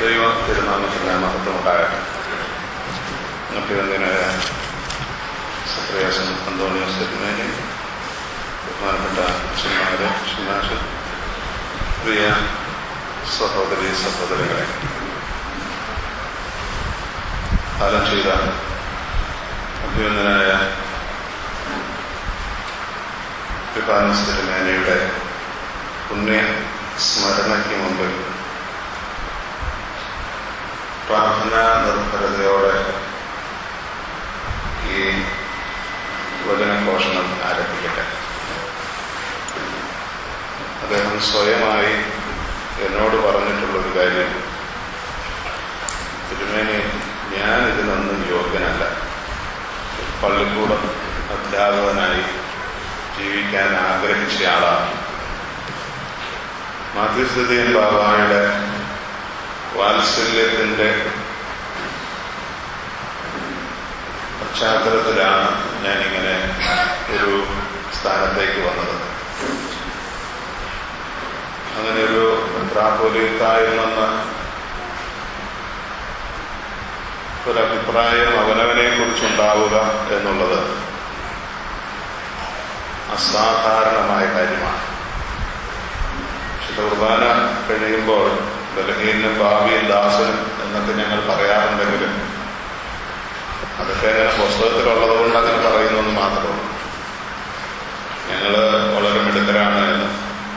ദൈവ തിരുനാമത്തിന് മഹത്വം ഉണ്ടാകട്ടെ അഭ്യന്തനായ സക്രിയാസൻ അന്തോണിയോസ് തിരുമേനി ബഹുമാനപ്പെട്ട അച്ഛന്മാരെ ഷിമാഷ് പ്രിയ സഹോദരി സഹോദരങ്ങളെ കാലം ചെയ്ത അഭ്യന്തനായ വിഭാനസ് തിരുമേനയുടെ പുണ്യ സ്മരണയ്ക്ക് മുമ്പിൽ പ്രാർത്ഥനാ നിർഭരതയോടെ ഈ വചനഘോഷണം ആരംഭിക്കട്ടെ അദ്ദേഹം സ്വയമായി എന്നോട് പറഞ്ഞിട്ടുള്ളൊരു കാര്യം തിരുമേനി ഞാൻ ഇതിനൊന്നും യോഗ്യനല്ല പള്ളിക്കൂടം അധ്യാപകനായി ജീവിക്കാൻ ആഗ്രഹിച്ച ആളാണ് മധ്യസ്ഥിതിയൻ ബാബായുടെ വാത്സല്യത്തിന്റെ പശ്ചാത്തലത്തിലാണ് ഞാനിങ്ങനെ ഒരു സ്ഥാനത്തേക്ക് വന്നത് അങ്ങനെ ഒരു മെത്രാപോലിത്തായിരുന്നെന്ന ഒരഭിപ്രായം അവനവനെ കുറിച്ചുണ്ടാവുക എന്നുള്ളത് അസാധാരണമായ കാര്യമാണ് വിശുദ്ധ കുർബാന കഴിയുമ്പോൾ ബലഹീനും ഭാവിയും ദാസനും എന്നൊക്കെ ഞങ്ങൾ പറയാറുണ്ടെങ്കിലും അതൊക്കെ അങ്ങനെ പുസ്തകത്തിലുള്ളത് കൊണ്ട് അങ്ങനെ പറയുന്നെന്ന് മാത്രമേ ഞങ്ങൾ വളരെ മിടുക്കരാണ് എന്ന്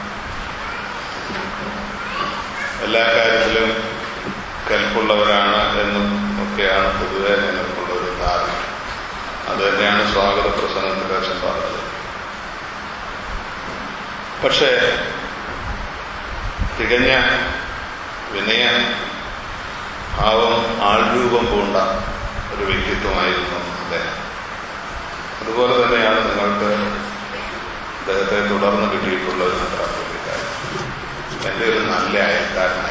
എല്ലാ കാര്യത്തിലും കൽപ്പുള്ളവരാണ് എന്നും ഒക്കെയാണ് പൊതുവെ ഞങ്ങൾക്കുള്ള ഒരു ധാരണ അത് തന്നെയാണ് സ്വാഗത പ്രസംഗത്തിൽ അച്ഛൻ പറഞ്ഞത് പക്ഷേ തികഞ്ഞ വിനയ ഭാവം ആൾരൂപം പൂണ്ട ഒരു വ്യക്തിത്വമായിരുന്നു അദ്ദേഹം അതുപോലെ തന്നെയാണ് നിങ്ങൾക്ക് അദ്ദേഹത്തെ തുടർന്ന് കിട്ടിയിട്ടുള്ള ഒരു നഗരാധികാരി എൻ്റെ ഒരു നല്ല അയൽക്കാരനായി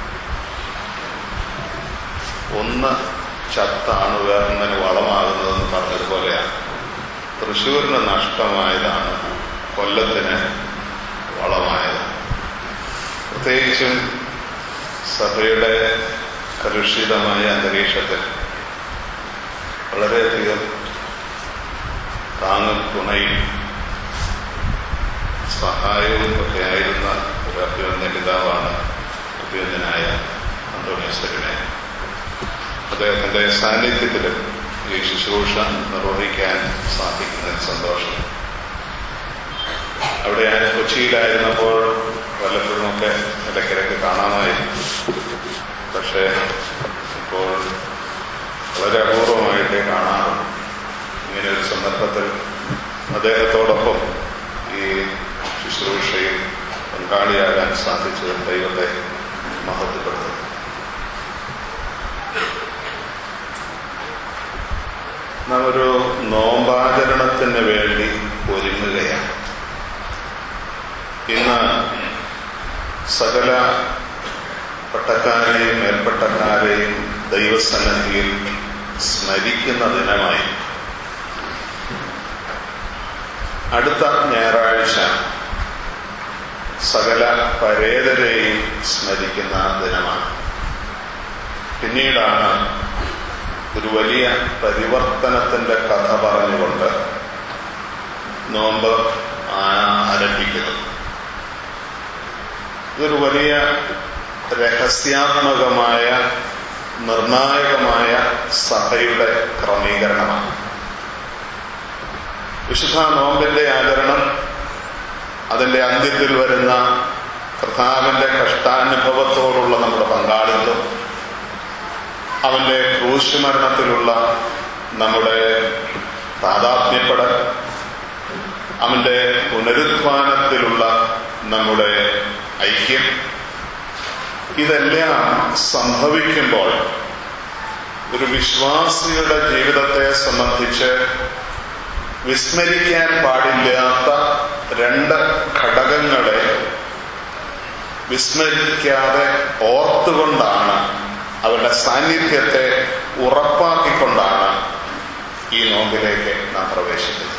ഒന്ന് ചത്താണ് വേറൊന്നിന് വളമാകുന്നതെന്ന് പറഞ്ഞതുപോലെയാണ് തൃശ്ശൂരിന് നഷ്ടമായതാണ് കൊല്ലത്തിന് വളമായത് പ്രത്യേകിച്ചും സഭയുടെ കലുഷിതമായ അന്തരീക്ഷത്തിൽ വളരെയധികം താങ്ങും തുണയും സഹായവും ഒക്കെ ആയിരുന്ന ഒരു അഭ്യന്തര പിതാവാണ് അഭ്യന്തനായ അന്തോണിയസ്തരനെ അദ്ദേഹത്തിന്റെ സാന്നിധ്യത്തിൽ ഈ ശുശ്രൂഷ നിർവഹിക്കാൻ സാധിക്കുന്നതിൽ സന്തോഷം അവിടെ ഞാൻ കൊച്ചിയിലായിരുന്നപ്പോൾ വല്ലപ്പോഴുമൊക്കെ ഇടയ്ക്കിടയ്ക്ക് കാണാമായിരുന്നു പക്ഷേ ഇപ്പോൾ വളരെ അപൂർവമായിട്ടേ കാണാറുള്ളൂ ഇങ്ങനെ ഒരു സന്ദർഭത്തിൽ അദ്ദേഹത്തോടൊപ്പം ഈ ശുശ്രൂഷയിൽ പങ്കാളിയാകാൻ സാധിച്ചത് ദൈവത്തെ മഹത്വപ്പെടുത്തുന്നു നാം ഒരു നോമ്പാചരണത്തിന് വേണ്ടി ഒരുങ്ങുകയാണ് ഇന്ന് സകല പട്ടക്കാരെയും മേൽപ്പട്ടക്കാരെയും ദൈവസന്നിധിയിൽ സ്മരിക്കുന്ന ദിനമായി അടുത്ത ഞായറാഴ്ച സകല പരേതരെയും സ്മരിക്കുന്ന ദിനമാണ് പിന്നീടാണ് ഒരു വലിയ പരിവർത്തനത്തിന്റെ കഥ പറഞ്ഞുകൊണ്ട് നോമ്പ് ആരംഭിക്കുന്നത് ഇതൊരു വലിയ രഹസ്യാത്മകമായ നിർണായകമായ സഭയുടെ ക്രമീകരണമാണ് വിശുദ്ധ നോമ്പിന്റെ ആചരണം അതിന്റെ അന്ത്യത്തിൽ വരുന്ന കർത്താവിന്റെ കഷ്ടാനുഭവത്തോടുള്ള നമ്മുടെ പങ്കാളിത്തം അവന്റെ ക്രൂശുമരണത്തിലുള്ള നമ്മുടെ താതാത്മ്യപ്പെടൽ അവന്റെ പുനരുത്ഥാനത്തിലുള്ള നമ്മുടെ ഐക്യം ഇതെല്ലാം സംഭവിക്കുമ്പോൾ ഒരു വിശ്വാസിയുടെ ജീവിതത്തെ സംബന്ധിച്ച് വിസ്മരിക്കാൻ പാടില്ലാത്ത രണ്ട് ഘടകങ്ങളെ വിസ്മരിക്കാതെ ഓർത്തുകൊണ്ടാണ് അവരുടെ സാന്നിധ്യത്തെ ഉറപ്പാക്കിക്കൊണ്ടാണ് ഈ നോമ്പിലേക്ക് നാം പ്രവേശിക്കുന്നത്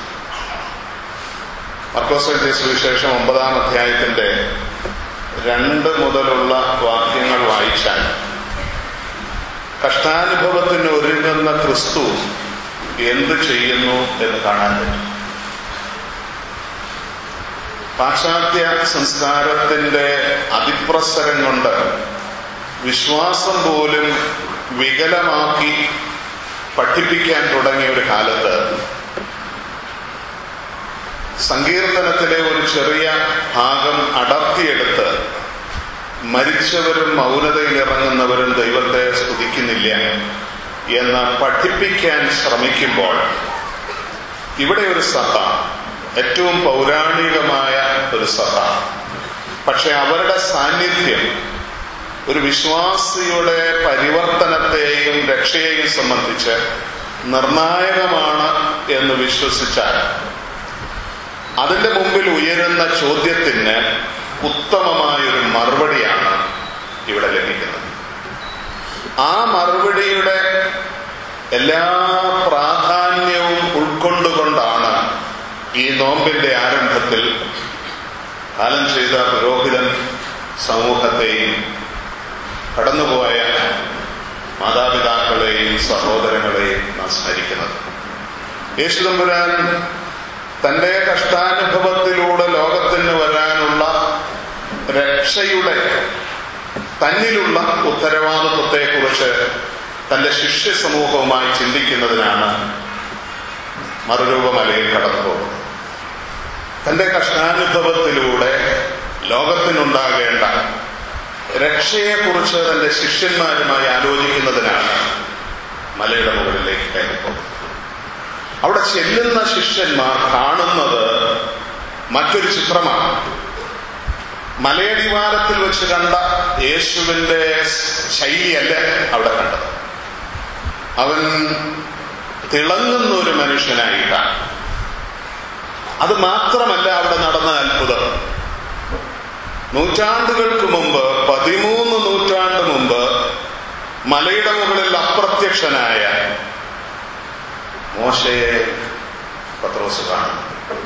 മർക്കോസ് സുവിശേഷം ഒമ്പതാം അധ്യായത്തിന്റെ രണ്ട് മുതലുള്ള വാക്യങ്ങൾ വായിച്ചാൽ കഷ്ടാനുഭവത്തിന് ഒരുങ്ങുന്ന ക്രിസ്തു എന്ത് ചെയ്യുന്നു എന്ന് കാണാൻ പറ്റും പാശ്ചാത്യ സംസ്കാരത്തിന്റെ അതിപ്രസരം കൊണ്ട് വിശ്വാസം പോലും വികലമാക്കി പഠിപ്പിക്കാൻ തുടങ്ങിയ ഒരു കാലത്ത് സങ്കീർത്തനത്തിലെ ഒരു ചെറിയ ഭാഗം അടർത്തിയെടുത്ത് മരിച്ചവരും മൗനതയിൽ ഇറങ്ങുന്നവരും ദൈവത്തെ സ്തുതിക്കുന്നില്ല എന്ന് പഠിപ്പിക്കാൻ ശ്രമിക്കുമ്പോൾ ഇവിടെ ഒരു സഭ ഏറ്റവും പൗരാണികമായ ഒരു സഭ പക്ഷെ അവരുടെ സാന്നിധ്യം ഒരു വിശ്വാസിയുടെ പരിവർത്തനത്തെയും രക്ഷയെയും സംബന്ധിച്ച് നിർണായകമാണ് എന്ന് വിശ്വസിച്ചാൽ അതിന്റെ മുമ്പിൽ ഉയരുന്ന ചോദ്യത്തിന് ഉത്തമമായൊരു മറുപടിയാണ് ഇവിടെ ലഭിക്കുന്നത് ആ മറുപടിയുടെ എല്ലാ പ്രാധാന്യവും ഉൾക്കൊണ്ടുകൊണ്ടാണ് ഈ നോമ്പിന്റെ ആരംഭത്തിൽ കാലം ചെയ്ത പുരോഹിതൻ സമൂഹത്തെയും കടന്നുപോയ മാതാപിതാക്കളെയും സഹോദരങ്ങളെയും നാം സ്മരിക്കുന്നത് യേശുദമ്പുരാൻ തന്റെ കഷ്ടാനുഭവത്തിലൂടെ ലോകത്തിന് വരാനുള്ള രക്ഷയുടെ തന്നിലുള്ള ഉത്തരവാദിത്വത്തെക്കുറിച്ച് തന്റെ ശിഷ്യ സമൂഹവുമായി ചിന്തിക്കുന്നതിനാണ് മറുരൂപമലയിൽ കടന്നു പോകുന്നത് തന്റെ കഷ്ടാനുഭവത്തിലൂടെ ലോകത്തിനുണ്ടാകേണ്ട രക്ഷയെക്കുറിച്ച് തന്റെ ശിഷ്യന്മാരുമായി ആലോചിക്കുന്നതിനാണ് മലയുടെ മുകളിലേക്ക് കയറിപ്പോകുന്നത് അവിടെ ചെല്ലുന്ന ശിഷ്യന്മാർ കാണുന്നത് മറ്റൊരു ചിത്രമാണ് മലയടിവാരത്തിൽ വെച്ച് കണ്ട യേശുവിന്റെ ശൈലിയല്ല അവിടെ കണ്ടത് അവൻ തിളങ്ങുന്ന ഒരു മനുഷ്യനായിട്ടാണ് അത് മാത്രമല്ല അവിടെ നടന്ന അത്ഭുതം നൂറ്റാണ്ടുകൾക്ക് മുമ്പ് പതിമൂന്ന് നൂറ്റാണ്ട് മുമ്പ് മലയുടെ മുകളിൽ അപ്രത്യക്ഷനായ മോശയെ പത്രോസ് കാണും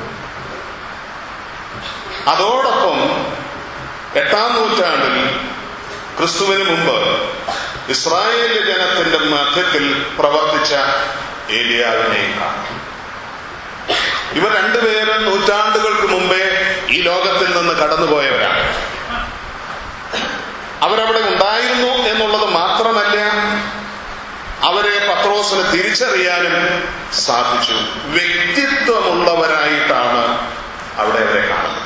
അതോടൊപ്പം എട്ടാം നൂറ്റാണ്ടിൽ ക്രിസ്തുവിന് മുമ്പ് ഇസ്രായേൽ ജനത്തിന്റെ മധ്യത്തിൽ പ്രവർത്തിച്ച ഏലിയാവിനെയും കാണും ഇവർ രണ്ടുപേരും നൂറ്റാണ്ടുകൾക്ക് മുമ്പേ ഈ ലോകത്തിൽ നിന്ന് കടന്നുപോയവരാണ് അവരവിടെ ഉണ്ടായിരുന്നു എന്നുള്ളത് മാത്രമല്ല അവരെ പത്രോസിന് തിരിച്ചറിയാനും സാധിച്ചു വ്യക്തിത്വമുള്ളവരായിട്ടാണ് അവിടെ അവരെ കാണുന്നത്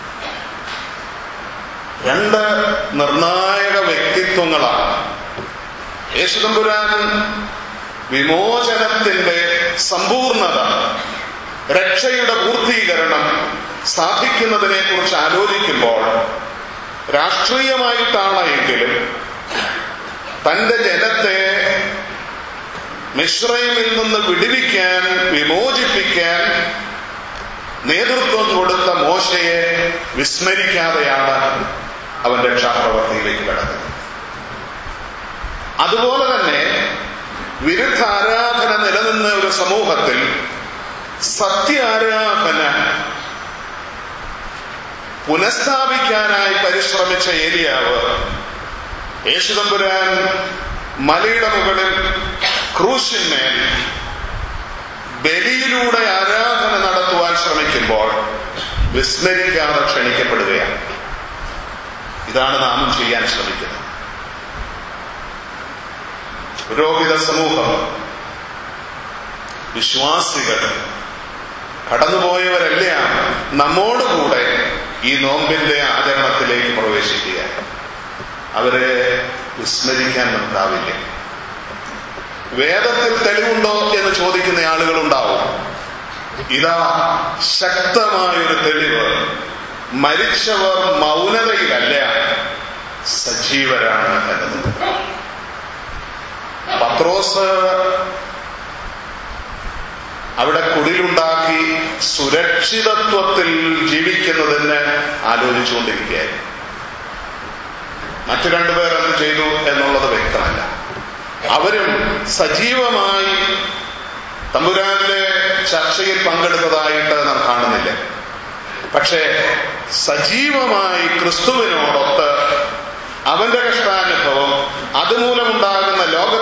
രണ്ട് നിർണായക വ്യക്തിത്വങ്ങളാണ് യേശുദമ്പുരാൻ വിമോചനത്തിന്റെ സമ്പൂർണത രക്ഷയുടെ പൂർത്തീകരണം സാധിക്കുന്നതിനെ കുറിച്ച് ആലോചിക്കുമ്പോൾ രാഷ്ട്രീയമായിട്ടാണ് എങ്കിലും തന്റെ ജനത്തെ മിശ്രൈമിൽ നിന്ന് വിടുവിക്കാൻ വിമോചിപ്പിക്കാൻ നേതൃത്വം കൊടുത്ത മോശയെ വിസ്മരിക്കാതെയാണ് അവൻ രക്ഷാപ്രവർത്തിയിലേക്ക് കടന്നത് അതുപോലെ തന്നെ വിരുദ്ധ ആരാധന നിലനിന്ന ഒരു സമൂഹത്തിൽ സത്യാരാധന പുനഃസ്ഥാപിക്കാനായി പരിശ്രമിച്ച ഏലിയാവ് യേശുദമ്പുരാൻ മലയുടെ മുകളിൽ ക്രൂശിന്മേൽ ബലിയിലൂടെ ആരാധന നടത്തുവാൻ ശ്രമിക്കുമ്പോൾ വിസ്മരിക്കാതെ ക്ഷണിക്കപ്പെടുകയാണ് ഇതാണ് നാമും ചെയ്യാൻ ശ്രമിക്കുന്നത് പുരോഹിത സമൂഹം വിശ്വാസികൾ കടന്നുപോയവരെല്ലാം നമ്മോടുകൂടെ ഈ നോമ്പിന്റെ ആചരണത്തിലേക്ക് പ്രവേശിക്കുക അവരെ വിസ്മരിക്കാൻ നമുക്കാവില്ല വേദത്തിൽ തെളിവുണ്ടോ എന്ന് ചോദിക്കുന്ന ആളുകളുണ്ടാവും ഇതാ ശക്തമായൊരു തെളിവ് മരിച്ചവർ മൗനതയിലല്ല സജീവരാണ് എന്നത് പത്രോസ് അവിടെ കുടിലുണ്ടാക്കി സുരക്ഷിതത്വത്തിൽ ജീവിക്കുന്നതിന് ആലോചിച്ചുകൊണ്ടിരിക്കുകയായിരുന്നു മറ്റു രണ്ടുപേർ എന്ത് ചെയ്തു എന്നുള്ളത് വ്യക്തമല്ല അവരും സജീവമായി തമ്പുരാന്റെ ചർച്ചയിൽ പങ്കെടുത്തതായിട്ട് നാം കാണുന്നില്ല പക്ഷേ സജീവമായി ക്രിസ്തുവിനോടൊത്ത് അവന്റെ കഷ്ടാനുഭവം അതുമൂലമുണ്ടാകുന്ന ലോകത്തിന്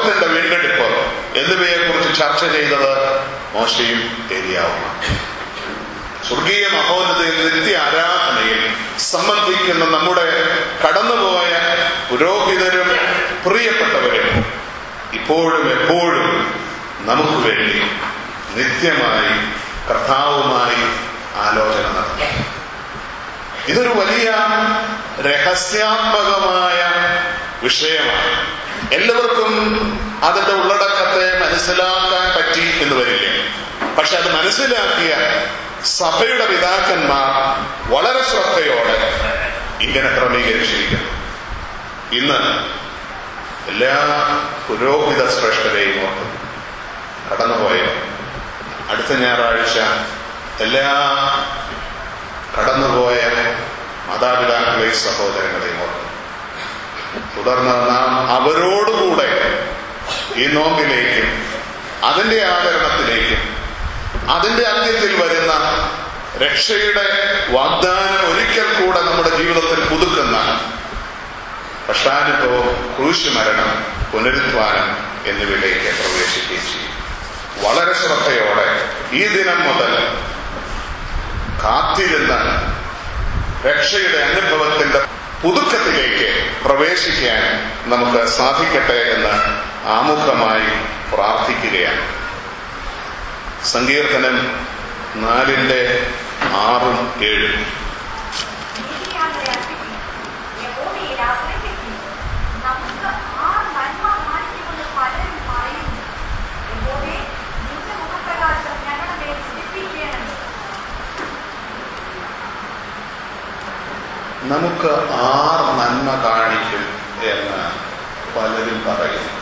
ലോകത്തിന്റെ വീണ്ടെടുപ്പ് എന്നിവയെ കുറിച്ച് ചർച്ച ചെയ്തത് മോശയും ഏരിയാവുമാണ് സ്വർഗീയ മഹോന്നതയിൽ നിത്യ ആരാധനയിൽ സംബന്ധിക്കുന്ന നമ്മുടെ കടന്നുപോയ പുരോഹിതരും പ്രിയപ്പെട്ടവരും ഇപ്പോഴും എപ്പോഴും നമുക്ക് വേണ്ടി നിത്യമായി കർത്താവുമായി ആലോചന നടത്തി ഇതൊരു വലിയ രഹസ്യാത്മകമായ വിഷയമാണ് എല്ലാവർക്കും അതിന്റെ ഉള്ളടക്കത്തെ മനസ്സിലാക്കാൻ പറ്റി എന്ന് വരില്ല പക്ഷെ അത് മനസ്സിലാക്കിയ സഭയുടെ പിതാക്കന്മാർ വളരെ ശ്രദ്ധയോടെ ഇങ്ങനെ ക്രമീകരിച്ചിരിക്കുന്നു ഇന്ന് എല്ലാ പുരോഹിത ശ്രേഷ്ഠരെയും ഓർത്ത് കടന്നുപോയ അടുത്ത ഞായറാഴ്ച എല്ലാ കടന്നുപോയ മാതാപിതാക്കളെയും സഹോദരങ്ങളെയും ഓർത്ത് തുടർന്ന് നാം അവരോടുകൂടെ ഈ നോമ്പിലേക്കും അതിന്റെ ആചരണത്തിലേക്കും അതിന്റെ അന്ത്യത്തിൽ വരുന്ന രക്ഷയുടെ വാഗ്ദാനം ഒരിക്കൽ കൂടെ നമ്മുടെ ജീവിതത്തിൽ പുതുക്കുന്ന കഷ്ടാനുഭവം ക്രൂശ് മരണം പുനരുദ്ധാനം എന്നിവയിലേക്ക് പ്രവേശിക്കുകയും ചെയ്യും വളരെ ശ്രദ്ധയോടെ ഈ ദിനം മുതൽ കാത്തിരുന്ന രക്ഷയുടെ അനുഭവത്തിന്റെ പുതുക്കത്തിലേക്ക് പ്രവേശിക്കാൻ നമുക്ക് സാധിക്കട്ടെ എന്ന് ആമുഖമായി പ്രാർത്ഥിക്കുകയാണ് സങ്കീർത്തനം നാലിന്റെ ആറും ഏഴും നീതിയാണവരെ അർപ്പിക്കും. യഹോവയിൽ ആശ്രയിക്കും. നമുക്ക് ആ നന്മ കാണിക്കുമെന്ന് പലരും പറയുന്നു. യഹോവേ, നിന്റെ മുഖപ്രകാശം ഞങ്ങളുടെ മേൽ ഉദിപ്പിക്കണമേ. നമുക്ക് ആർ നന്മ കാണിക്കും എന്ന് പലരും പറയുന്നു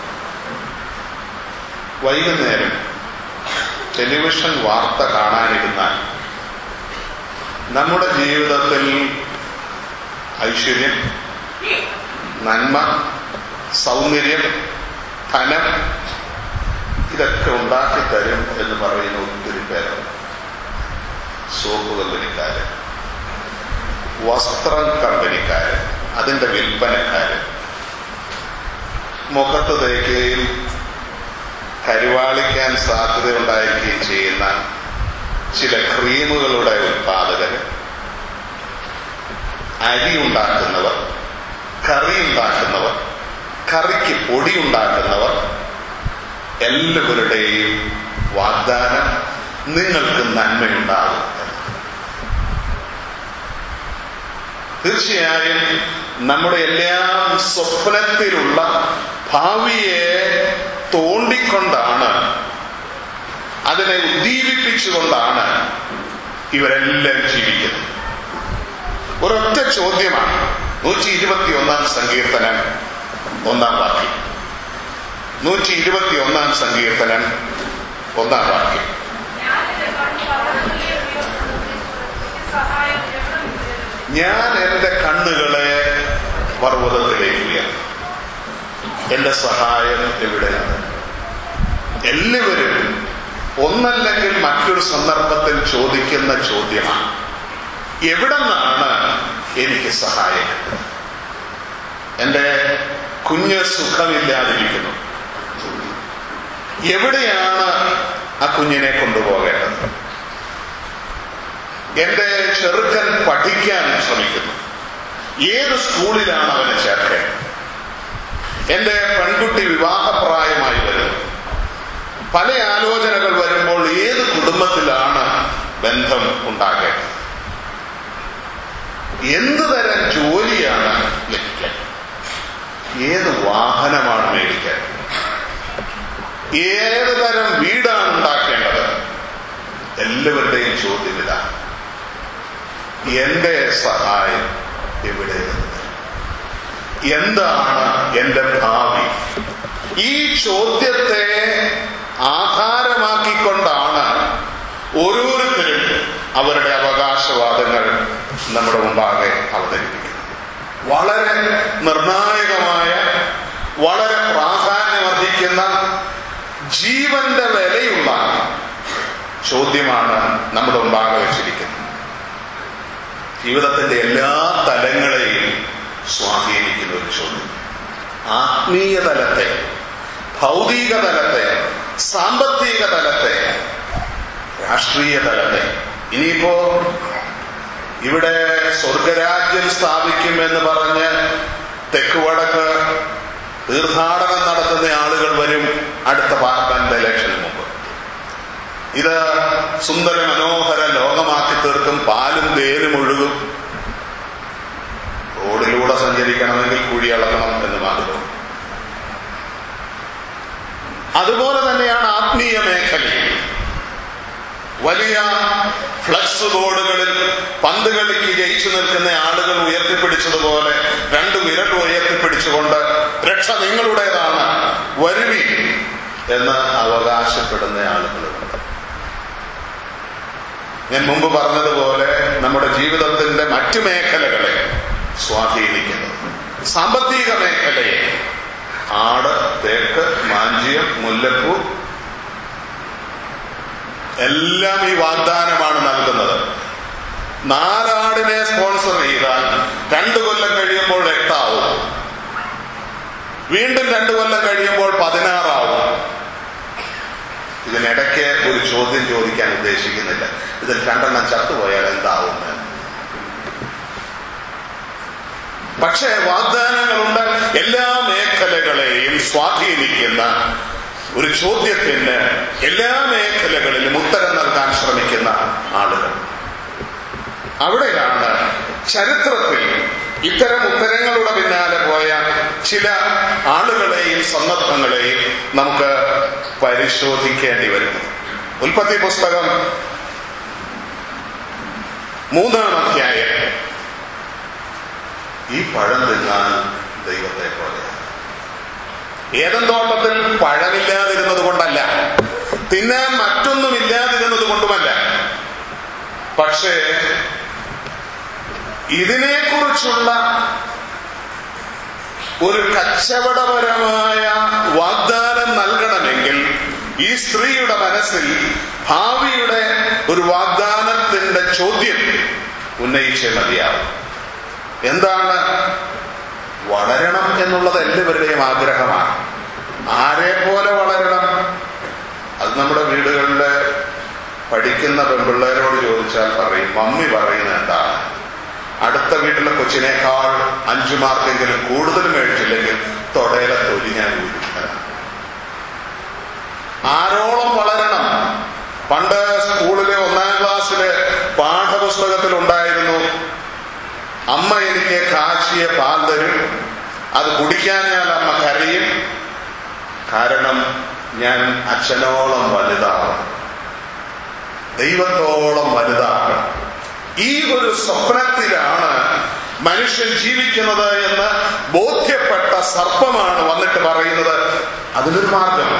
വൈകുന്നേരം ടെലിവിഷൻ വാർത്ത കാണാനിരുന്നാൽ നമ്മുടെ ജീവിതത്തിൽ ഐശ്വര്യം നന്മ സൗന്ദര്യം ധനം ഇതൊക്കെ ഉണ്ടാക്കി തരും എന്ന് പറയുന്ന ഒത്തിരി പേരുണ്ട് സോപ്പ് കമ്പനിക്കാര് വസ്ത്രം കമ്പനിക്കാര് അതിന്റെ വിൽപ്പനക്കാര് മുഖത്ത് തേക്കുകയും കരുവാളിക്കാൻ സാധ്യതയുണ്ടായിരിക്കുകയും ചെയ്യുന്ന ചില ക്രീമുകളുടെ ഉത്പാദകര് അരി ഉണ്ടാക്കുന്നവർ കറി ഉണ്ടാക്കുന്നവർ കറിക്ക് പൊടി ഉണ്ടാക്കുന്നവർ എല്ലാവരുടെയും വാഗ്ദാനം നിങ്ങൾക്ക് നന്മയുണ്ടാകും തീർച്ചയായും നമ്മുടെ എല്ലാം സ്വപ്നത്തിലുള്ള ഭാവിയെ തോണ്ടിക്കൊണ്ടാണ് അതിനെ ഉദ്ദീപിപ്പിച്ചുകൊണ്ടാണ് ഇവരെല്ലാം ജീവിക്കുന്നത് ഒരൊറ്റ ചോദ്യമാണ് നൂറ്റി ഇരുപത്തി ഒന്നാം സങ്കീർത്തനം ഒന്നാം വാക്യം നൂറ്റി ഇരുപത്തി ഒന്നാം സങ്കീർത്തനം ഒന്നാം വാക്യം ഞാൻ എന്റെ കണ്ണുകളെ ഉയർത്തുന്നു. എനിക്ക് സഹായം എവിടെ നിന്ന് വരുന്നു? ഞാൻ എന്റെ കണ്ണുകളെ പർവ്വതത്തിലേക്ക് ഉയർത്തും എന്റെ സഹായം എവിടെയാണ് എല്ലാവരും ഒന്നല്ലെങ്കിൽ മറ്റൊരു സന്ദർഭത്തിൽ ചോദിക്കുന്ന ചോദ്യമാണ് എവിടെ നിന്നാണ് എനിക്ക് സഹായം കിട്ടുന്നത്? എന്റെ കുഞ്ഞ് സുഖമില്ലാതിരിക്കുന്നു എവിടെയാണ് ആ കുഞ്ഞിനെ കൊണ്ടുപോകേണ്ടത് എന്റെ ചെറുക്കൻ പഠിക്കാൻ ശ്രമിക്കുന്നു ഏത് സ്കൂളിലാണ് അവനെ ചേർക്കേണ്ടത് എന്റെ പെൺകുട്ടി വിവാഹപ്രായമായി വരുന്നു പല ആലോചനകൾ വരുമ്പോൾ ഏത് കുടുംബത്തിലാണ് ബന്ധം ഉണ്ടാകേണ്ടത് എന്ത് തരം ജോലിയാണ് ലഭിക്കാൻ ഏത് വാഹനമാണ് മേടിക്കാൻ ഏത് തരം വീടാണ് ഉണ്ടാക്കേണ്ടത് എല്ലാവരുടെയും ചോദ്യം ഇതാണ് എന്റെ സഹായം എവിടെ നിന്ന് വരും? എന്താണ് എന്റെ ഭാവി ഈ ചോദ്യത്തെ ആധാരമാക്കിക്കൊണ്ടാണ് ഓരോരുത്തരും അവരുടെ അവകാശവാദങ്ങൾ നമ്മുടെ മുമ്പാകെ അവതരിപ്പിക്കുന്നത് വളരെ നിർണായകമായ വളരെ പ്രാധാന്യമർഹിക്കുന്ന ജീവന്റെ വിലയുള്ള ചോദ്യമാണ് നമ്മുടെ മുമ്പാകെ വെച്ചിരിക്കുന്നത് ജീവിതത്തിന്റെ എല്ലാ തലങ്ങളെയും സ്വാധീനിക്കുന്ന ഒരു ചോദ്യം ആത്മീയ തലത്തെ ഭൗതിക തലത്തെ സാമ്പത്തിക തലത്തെ രാഷ്ട്രീയ തലത്തെ ഇനിയിപ്പോ ഇവിടെ സ്വർഗരാജ്യം സ്ഥാപിക്കുമെന്ന് പറഞ്ഞ് തെക്ക് വടക്ക് തീർത്ഥാടനം നടത്തുന്ന ആളുകൾ വരും അടുത്ത പാർലമെന്റ് ഇലക്ഷന് മുമ്പ് ഇത് സുന്ദര മനോഹര ലോകമാക്കി തീർക്കും പാലും തേനും ഒഴുകും റോഡിലൂടെ സഞ്ചരിക്കണമെങ്കിൽ കുഴി അളക്കണം എന്ന് മാത്രം അതുപോലെ തന്നെയാണ് ആത്മീയ മേഖലയിൽ വലിയ ഫ്ലക്സ് ബോർഡുകളിൽ പന്ത് കളിക്ക് ജയിച്ചു നിൽക്കുന്ന ആളുകൾ ഉയർത്തിപ്പിടിച്ചതുപോലെ രണ്ടു വിരൽ ഉയർത്തിപ്പിടിച്ചുകൊണ്ട് രക്ഷ നിങ്ങളുടേതാണ് വരുവി എന്ന് അവകാശപ്പെടുന്ന ആളുകളുണ്ട് ഞാൻ മുമ്പ് പറഞ്ഞതുപോലെ നമ്മുടെ ജീവിതത്തിന്റെ മറ്റു മേഖലകളെ സ്വാധീനിക്കുന്നത് സാമ്പത്തിക മേഖലയെ ആട് തേക്ക് മാഞ്ചിയം മുല്ലപ്പൂ എല്ലാം ഈ വാഗ്ദാനമാണ് നൽകുന്നത് നാലാടിനെ സ്പോൺസർ ചെയ്താൽ രണ്ടു കൊല്ലം കഴിയുമ്പോൾ എട്ടാവും വീണ്ടും രണ്ടു കൊല്ലം കഴിയുമ്പോൾ പതിനാറാവും ഇതിനിടയ്ക്ക് ഒരു ചോദ്യം ചോദിക്കാൻ ഉദ്ദേശിക്കുന്നില്ല ഇതിൽ രണ്ടെണ്ണം ചത്തുപോയാൽ എന്താവും എന്ന്. പക്ഷേ വാഗ്ദാനങ്ങളുണ്ട് എല്ലാ മേഖലകളെയും സ്വാധീനിക്കുന്ന ഒരു ചോദ്യത്തിന് എല്ലാ മേഖലകളിലും ഉത്തരം നൽകാൻ ശ്രമിക്കുന്ന ആളുകൾ അവിടെയാണ് ചരിത്രത്തിൽ ഇത്തരം ഉത്തരങ്ങളുടെ പിന്നാലെ പോയ ചില ആളുകളെയും സന്ദർഭങ്ങളെയും നമുക്ക് പരിശോധിക്കേണ്ടി വരുന്നു ഉൽപ്പത്തി പുസ്തകം മൂന്നാം അധ്യായം ഈ പഴം തിന്നാൻ ദൈവത്തെ പോലെ ഏതൻ തോട്ടത്തിൽ പഴമില്ലാതിരുന്നത് കൊണ്ടല്ല തിന്നാൻ മറ്റൊന്നും ഇല്ലാതിരുന്നത് കൊണ്ടുമല്ല പക്ഷേ ഇതിനെക്കുറിച്ചുള്ള ഒരു കച്ചവടപരമായ വാഗ്ദാനം നൽകണമെങ്കിൽ ഈ സ്ത്രീയുടെ മനസ്സിൽ ഭാവിയുടെ ഒരു വാഗ്ദാനത്തിന്റെ ചോദ്യം ഉന്നയിച്ചേ മതിയാവും എന്താണ് വളരണം എന്നുള്ളത് എല്ലാവരുടെയും ആഗ്രഹമാണ് ആരെ പോലെ വളരണം അത് നമ്മുടെ വീടുകളിലെ പഠിക്കുന്ന പെൺപിള്ളേരോട് ചോദിച്ചാൽ പറയും മമ്മി പറയുന്നത് എന്താണ് അടുത്ത വീട്ടിലെ കൊച്ചിനേക്കാൾ അഞ്ചു മാർക്കെങ്കിലും കൂടുതൽ മേടിച്ചില്ലെങ്കിൽ തൊടയിലെ തൊലി ഞാൻ ഊരും ആരോളം വളരണം പണ്ട് സ്കൂളിലെ ഒന്നാം ക്ലാസ്സിലെ പാഠപുസ്തകത്തിൽ ഉണ്ടായിരുന്നു അമ്മ എനിക്ക് കാച്ചിയ പാൽ തരും അത് കുടിക്കാൻ ഞാൻ അമ്മ കരയും കാരണം ഞാൻ അച്ഛനോളം വലുതാണ് ദൈവത്തോളം വലുതാണ് ഈ ഒരു സ്വപ്നത്തിലാണ് മനുഷ്യൻ ജീവിക്കുന്നത് എന്ന് ബോധ്യപ്പെട്ട സർപ്പമാണ് വന്നിട്ട് പറയുന്നത് അതിനൊരു മാർഗം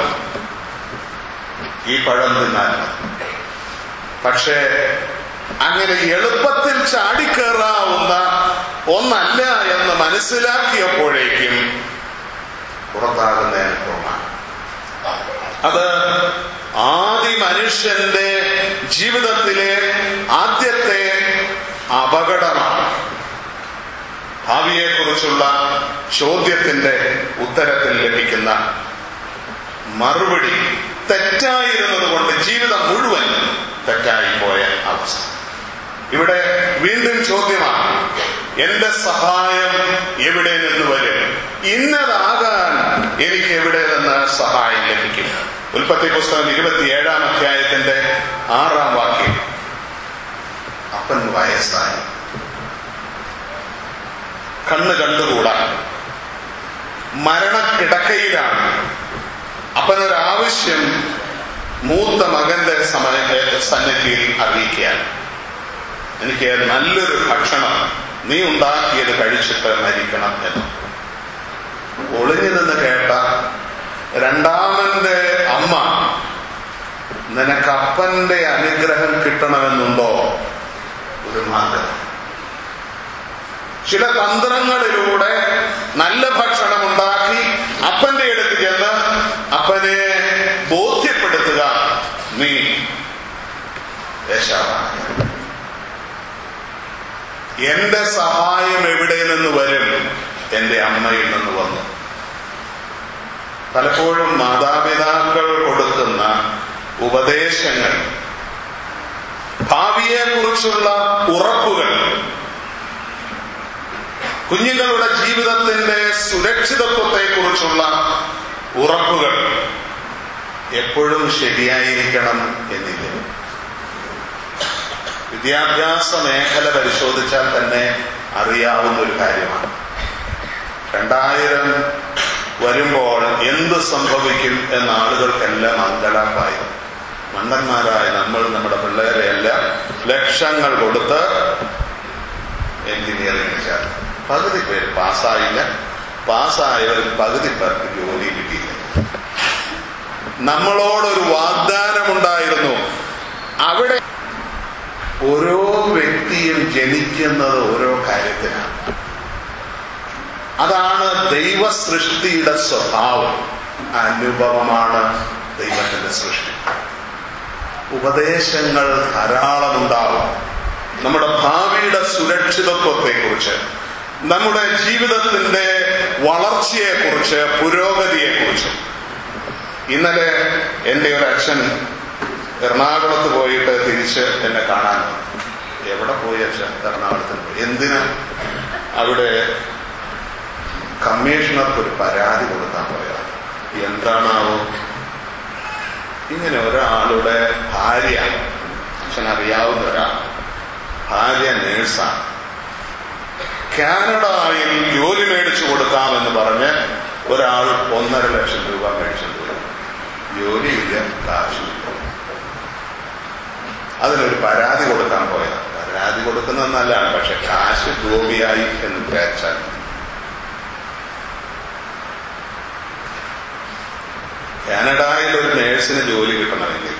ഈ പഴം തിന്നാൽ പക്ഷേ അങ്ങനെ എളുപ്പത്തിൽ ചാടിക്കേറാവുന്ന ഒന്നല്ല എന്ന് മനസ്സിലാക്കിയപ്പോഴേക്കും പുറത്താകുന്ന അനുഭവമാണ് അത് ആദി മനുഷ്യന്റെ ജീവിതത്തിലെ ആദ്യത്തെ അപകടമാണ് ഭാവിയെക്കുറിച്ചുള്ള ചോദ്യത്തിന്റെ ഉത്തരത്തിൽ ലഭിക്കുന്ന മറുപടി തെറ്റായിരുന്നത് കൊണ്ട് ജീവിതം മുഴുവൻ തെറ്റായി പോയ അവസ്ഥ ഇവിടെ വീണ്ടും ചോദ്യമാണ് എന്റെ സഹായം എവിടെ നിന്ന് വരും ഇന്നതാകാൻ എനിക്ക് എവിടെ നിന്ന് സഹായം ലഭിക്കും ഉൽപ്പത്തി പുസ്തകം ഇരുപത്തിയേഴാം അധ്യായത്തിന്റെ ആറാം വാക്യം അപ്പൻ വയസ്സായി കണ്ണ് കണ്ടുകൂടാ മരണക്കിടക്കയിലാണ് അപ്പനൊരാവശ്യം മൂത്ത മകന്റെ സമയ സന്നിധിയിൽ അറിയിക്കുകയാണ് എനിക്ക് നല്ലൊരു ഭക്ഷണം നീ ഉണ്ടാക്കിയത് കഴിച്ചിട്ട് മരിക്കണം എന്ന് ഒളിഞ്ഞു നിന്ന് കേട്ട രണ്ടാമന്റെ അമ്മ നിനക്ക് അപ്പന്റെ അനുഗ്രഹം കിട്ടണമെന്നുണ്ടോ ഒരു മാർഗം ചില തന്ത്രങ്ങളിലൂടെ നല്ല ഭക്ഷണം ഉണ്ടാക്കി അപ്പന്റെ അടുത്ത് ചെന്ന് അപ്പനെ ബോധ്യപ്പെടുത്തുക നീ യേശാവാണ് എന്റെ സഹായം എവിടെ നിന്ന് വരും എന്റെ അമ്മയിൽ നിന്ന് വന്നു പലപ്പോഴും മാതാപിതാക്കൾ കൊടുക്കുന്ന ഉപദേശങ്ങൾ ഭാവിയെക്കുറിച്ചുള്ള ഉറപ്പുകൾ കുഞ്ഞുങ്ങളുടെ ജീവിതത്തിന്റെ സുരക്ഷിതത്വത്തെക്കുറിച്ചുള്ള ഉറപ്പുകൾ എപ്പോഴും ശരിയായിരിക്കണം എന്നില്ല വിദ്യാഭ്യാസ മേഖല പരിശോധിച്ചാൽ തന്നെ അറിയാവുന്ന ഒരു കാര്യമാണ് രണ്ടായിരം വരുമ്പോൾ എന്ത് സംഭവിക്കും എന്ന ആളുകൾക്കെല്ലാം അങ്കലാപ്പായി മണ്ടന്മാരായ നമ്മൾ നമ്മുടെ പിള്ളേരെ എല്ലാം ലക്ഷങ്ങൾ കൊടുത്ത് എഞ്ചിനീയറിംഗ് ചേർത്ത് പകുതി പേര് പാസ്സായില്ല പാസ്സായവർ പകുതി പേർക്ക് ജോലി കിട്ടിയില്ല നമ്മളോടൊരു വാഗ്ദാനമുണ്ടായിരുന്നു അവിടെ ഓരോ വ്യക്തിയും ജനിക്കുന്നത് ഓരോ കാര്യത്തിനാണ് അതാണ് ദൈവ സൃഷ്ടിയുടെ സ്വഭാവം അനുഭവമാണ് ദൈവത്തിന്റെ സൃഷ്ടി ഉപദേശങ്ങൾ ധാരാളം ഉണ്ടാവും നമ്മുടെ ഭാവിയുടെ സുരക്ഷിതത്വത്തെക്കുറിച്ച് നമ്മുടെ ജീവിതത്തിന്റെ വളർച്ചയെക്കുറിച്ച് പുരോഗതിയെക്കുറിച്ച് ഇന്നലെ എൻ്റെ ഒരു അച്ഛൻ എറണാകുളത്ത് പോയിട്ട് തിരിച്ച് എന്നെ കാണാൻ വന്നു. എവിടെ പോയി അച്ഛൻ എറണാകുളത്തിന് പോയി എന്തിനാ അവിടെ കമ്മീഷണർക്ക് ഒരു പരാതി കൊടുക്കാൻ പോയതാണ് എന്താണാവോ ഇങ്ങനെ ഒരാളുടെ ഭാര്യ അച്ഛൻ അറിയാവുന്ന ഒരാൾ ഭാര്യ നേഴ്സാണ് കാനഡയിൽ ജോലി മേടിച്ചു കൊടുക്കാമെന്ന് പറഞ്ഞ് ഒരാൾ ഒന്നര ലക്ഷം രൂപ മേടിച്ചിട്ട് വരും ജോലിയില്ല കാശില്ല അതിനൊരു പരാതി കൊടുക്കാൻ പോയതാണ് പരാതി കൊടുക്കുന്നത് നല്ലതാണ് പക്ഷെ കാശ് ഗോപിയായി എന്ന് വിചാരിച്ചാൽ കാനഡയിൽ ഒരു നേഴ്സിന് ജോലി കിട്ടണമെങ്കിൽ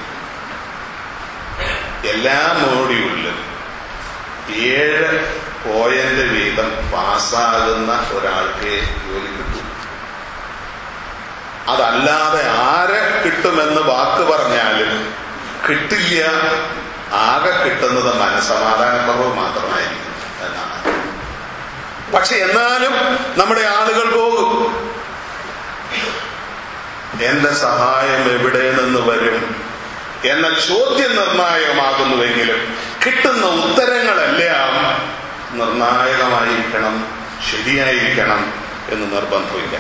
എല്ലാ മോഡ്യൂളിലും ഏഴ് പോയിന്റ് വീതം പാസ്സാകുന്ന ഒരാൾക്ക് ജോലി കിട്ടും അതല്ലാതെ ആരെ കിട്ടുമെന്ന് വാക്ക് പറഞ്ഞാലും കിട്ടില്ല ആകെ കിട്ടുന്നത് മനസമാധാനക്കുറവ് മാത്രമായിരിക്കും എന്നാണ് പക്ഷെ എന്നാലും നമ്മുടെ ആളുകൾ പോകും എന്റെ സഹായം എവിടെ നിന്ന് വരും എന്ന ചോദ്യം നിർണായകമാകുന്നുവെങ്കിലും കിട്ടുന്ന ഉത്തരങ്ങളെല്ലാം നിർണായകമായിരിക്കണം ശരിയായിരിക്കണം എന്ന് നിർബന്ധമില്ല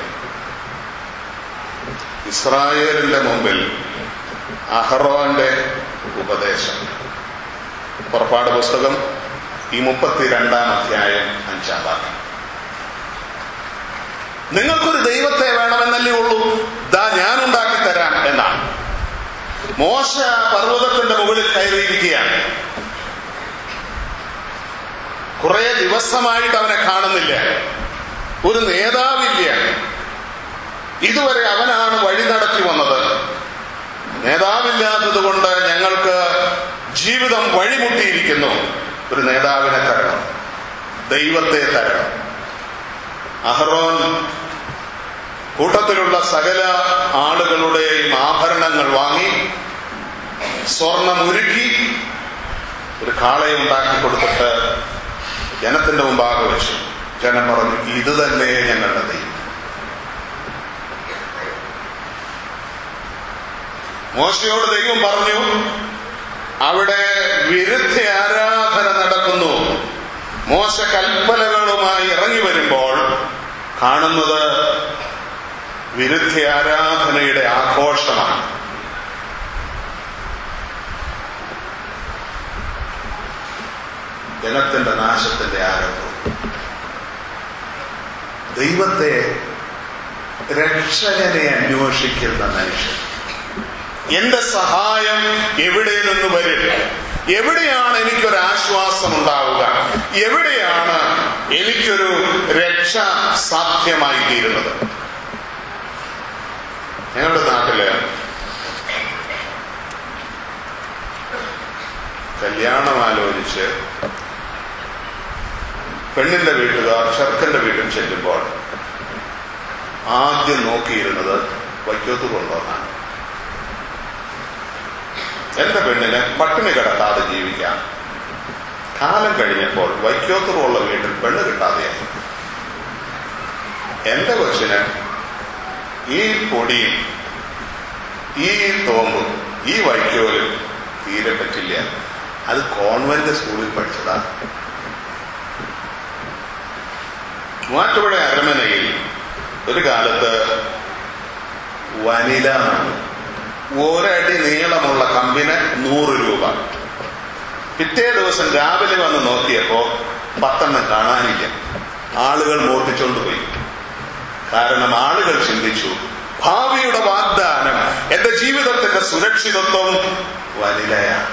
ഇസ്രായേലിന്റെ മുമ്പിൽ അഹറോന്റെ ഉപദേശം പുറപ്പാട് പുസ്തകം ഈ മുപ്പത്തിരണ്ടാം അധ്യായം അഞ്ചാം ഭാഗം നിങ്ങൾക്കൊരു ദൈവത്തെ വേണമെന്നല്ലേ ഉള്ളൂ ദാ ഞാൻ ഉണ്ടാക്കി തരാം എന്നാണ് മോശ പർവ്വതത്തിന്റെ മുകളിൽ കയറിയിരിക്കുകയാണ് കുറെ ദിവസമായിട്ട് അവനെ കാണുന്നില്ല ഒരു നേതാവില്ല ഇതുവരെ അവനാണ് വഴി നടത്തി വന്നത് നേതാവില്ലാത്തത് കൊണ്ട് ഞങ്ങൾക്ക് ജീവിതം വഴിമുട്ടിയിരിക്കുന്നു ഒരു നേതാവിനെ തരണം ദൈവത്തെ തരണം അഹ്റോൻ കൂട്ടത്തിലുള്ള സകല ആളുകളുടെയും ആഭരണങ്ങൾ വാങ്ങി സ്വർണം ഉരുക്കി ഒരു കാളയെ ഉണ്ടാക്കി കൊടുത്തിട്ട് ജനത്തിന്റെ മുമ്പാകെ വെച്ചു ജനം പറഞ്ഞു ഇത് തന്നെ ഞങ്ങളുടെ ദൈവം മോശയോട് ദൈവം പറഞ്ഞു അവിടെ വിരുദ്ധ ആരാധന നടക്കുന്നു മോശ കൽപ്പനകളുമായി ഇറങ്ങി വരുമ്പോൾ കാണുന്നത് വിരുദ്ധ ആരാധനയുടെ ആഘോഷമാണ് ജനത്തിന്റെ നാശത്തിന്റെ ആരംഭം ദൈവത്തെ രക്ഷകനെ അന്വേഷിക്കുന്ന മനുഷ്യൻ എന്റെ സഹായം എവിടെ നിന്ന് വരും എവിടെയാണ് എനിക്കൊരു ആശ്വാസം ഉണ്ടാവുക എവിടെയാണ് എനിക്കൊരു രക്ഷ സാധ്യമായി തീരുന്നത് ഞങ്ങളുടെ നാട്ടില് കല്യാണം ആലോചിച്ച് പെണ്ണിന്റെ വീട്ടുകാർ ചെറുക്കന്റെ വീട്ടിൽ ചെല്ലുമ്പോൾ ആദ്യം നോക്കിയിരുന്നത് വൈക്കോത്ത് കൊണ്ടുവന്നാണ് എന്റെ പെണ്ണിന് പട്ടിണി കിടക്കാതെ ജീവിക്കാം കാലം കഴിഞ്ഞപ്പോൾ വൈക്കോത്തുറുള്ള വീട്ടിൽ പെണ്ണ് കിട്ടാതെയായി എന്റെ കൊച്ചിന് ഈ പൊടിയും ഈ തോമ്പും ഈ വൈക്കോലും തീരെ പറ്റില്ല അത് കോൺവെന്റ് സ്കൂളിൽ പഠിച്ചതാണ് മൂവാറ്റുപുഴ അരമനയിൽ ഒരു കാലത്ത് വനില നട്ടു. ഒരടി നീളമുള്ള കമ്പിന് നൂറ് രൂപ പിറ്റേ ദിവസം രാവിലെ വന്ന് നോക്കിയപ്പോ പത്തെണ്ണം കാണാനില്ല ആളുകൾ മോർപ്പിച്ചോണ്ട് പോയി കാരണം ആളുകൾ ചിന്തിച്ചു ഭാവിയുടെ വാഗ്ദാനം എന്റെ ജീവിതത്തിന്റെ സുരക്ഷിതത്വം വനിലയാണ്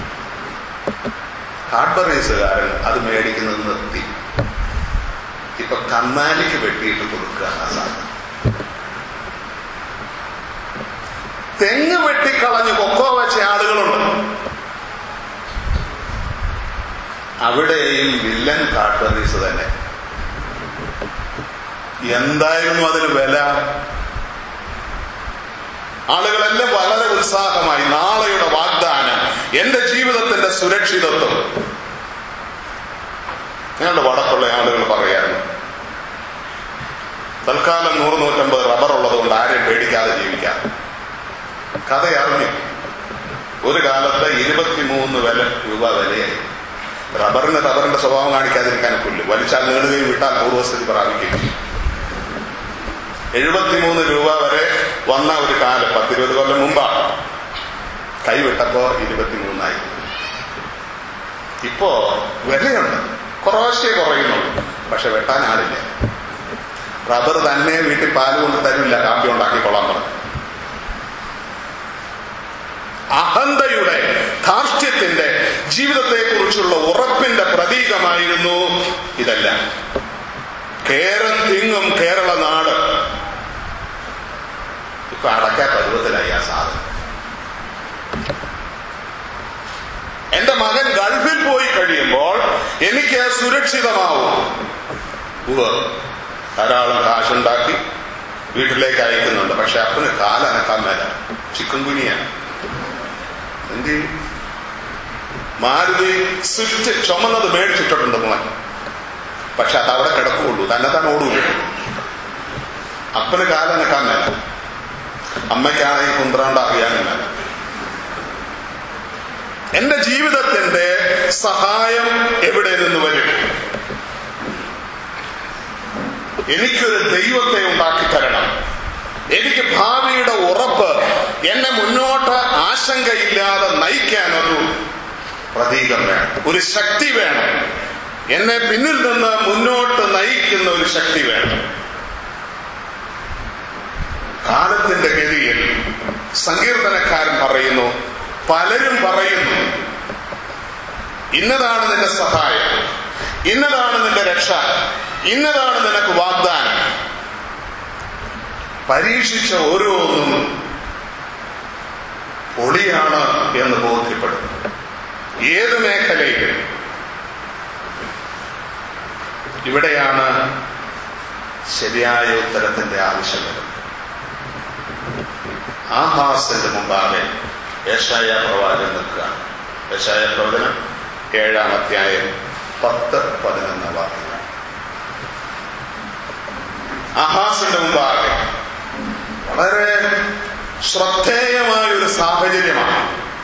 കാഡ്ബറീസുകാരൻ അത് മേടിക്കുന്നത് നിർത്തി ഇപ്പൊ കന്നാലിക്ക് വെട്ടിയിട്ട് കൊടുക്കുക ആ സാധനം തെങ്ങ് വെട്ടിക്കളഞ്ഞ് കൊക്കോ വെച്ച ആളുകളുണ്ട് അവിടെയും വില്ലൻ കാട്ടുറീസ് തന്നെ എന്തായിരുന്നു അതിന് വില ആളുകളെല്ലാം വളരെ ഉത്സാഹമായി നാളെയുടെ വാഗ്ദാനം എന്റെ ജീവിതത്തിന്റെ സുരക്ഷിതത്വം ഞങ്ങളുടെ വടക്കുള്ള ആളുകൾ പറയാറുണ്ട് തൽക്കാലം നൂറ് നൂറ്റമ്പത് റബ്ബർ ഉള്ളത് കൊണ്ട് ആരെയും പേടിക്കാതെ ജീവിക്കാം കഥ അറിഞ്ഞു ഒരു കാലത്ത് ഇരുപത്തിമൂന്ന് വില രൂപ വിലയായി റബ്ബറിന് റബ്ബറിന്റെ സ്വഭാവം കാണിക്കാതിരിക്കാൻ പുല്ല് വലിച്ചാൽ നീളുകയും വിട്ടാൽ പൂർവസ്ഥിതി പ്രാപിക്കുകയും ചെയ്യും എഴുപത്തിമൂന്ന് രൂപ വരെ വന്ന ഒരു കാലം പത്തിരുപത് കൊല്ലം മുമ്പാണ് കൈവിട്ടപ്പോ ഇരുപത്തിമൂന്നായി ഇപ്പോ വിലയുണ്ട് കുറേശ്ശേ കുറയുന്നുള്ളൂ പക്ഷെ വെട്ടാൻ ആളില്ല റബ്ബർ തന്നെ വീട്ടിൽ പാല് കൊണ്ട് തരില്ല കാപ്പി ഉണ്ടാക്കിക്കൊള്ളാൻ പറഞ്ഞു അഹന്തയുടെ ധാർഷ്ട്യത്തിന്റെ ജീവിതത്തെക്കുറിച്ചുള്ള ഉറപ്പിന്റെ പ്രതീകമായിരുന്നു ഇതെല്ലാം കേരം തിങ്ങും കേരള നാട് ഇപ്പൊ അടക്ക പരുവത്തിലായി ആ സാധനം എന്റെ മകൻ ഗൾഫിൽ പോയി കഴിയുമ്പോൾ എനിക്ക് സുരക്ഷിതമാവും ഉവ്വ് ധാരാളം കാശുണ്ടാക്കി വീട്ടിലേക്ക് അയക്കുന്നുണ്ട് പക്ഷെ അപ്പന് കാലനക്കാൻ മേല ചിക്കൻ കുനിയാണ് എന്ത് ചെയ്യും? മാരുതി സ്വിഫ്റ്റ് ചുമന്നത് മേടിച്ചിട്ടുണ്ട് മോൻ പക്ഷെ അത് അവിടെ കിടക്കുകയുള്ളൂ തന്നെ തന്നെ ഓടൂല അപ്പന് കാലനക്കാൻ മേല അമ്മയ്ക്കാണെങ്കിൽ കുന്ത്രാണ്ട് അറിയാനും മേല എന്റെ ജീവിതത്തിന്റെ സഹായം എവിടെ നിന്ന് വരും എനിക്കൊരു ദൈവത്തെ ഉണ്ടാക്കി തരണം എനിക്ക് ഭാവിയുടെ ഉറപ്പ് എന്നെ മുന്നോട്ട് ആശങ്കയില്ലാതെ നയിക്കാൻ ഒരു പ്രതീകം വേണം ഒരു ശക്തി വേണം എന്നെ പിന്നിൽ നിന്ന് മുന്നോട്ട് നയിക്കുന്ന ഒരു ശക്തി വേണം കാലത്തിന്റെ ഗതിയിൽ സങ്കീർത്തനക്കാരൻ പറയുന്നു പലരും പറയുന്നു ഇന്നതാണ് നിന്റെ സഹായം ഇന്നതാണ് നിന്റെ രക്ഷ ഇന്നതാണ് നിനക്ക് വാഗ്ദാനം പരീക്ഷിച്ച ഓരോന്നും പൊളിയാണ് എന്ന് ബോധ്യപ്പെടുന്നു ഏത് മേഖലയിൽ ഇവിടെയാണ് ശരിയായ ഉത്തരത്തിന്റെ ആവശ്യം വരുന്നത് ആഹാസിന്റെ മുമ്പാകെ യേശായ പ്രവാചകൻ നിൽക്കുകയാണ് യേശായ പ്രവചനം ഏഴാം അധ്യായം പത്ത് പതിനൊന്ന് വാക്യങ്ങൾ ആഹാസിന്റെ മുമ്പാകെ വളരെ ശ്രദ്ധേയമായ ഒരു സാഹചര്യമാണ്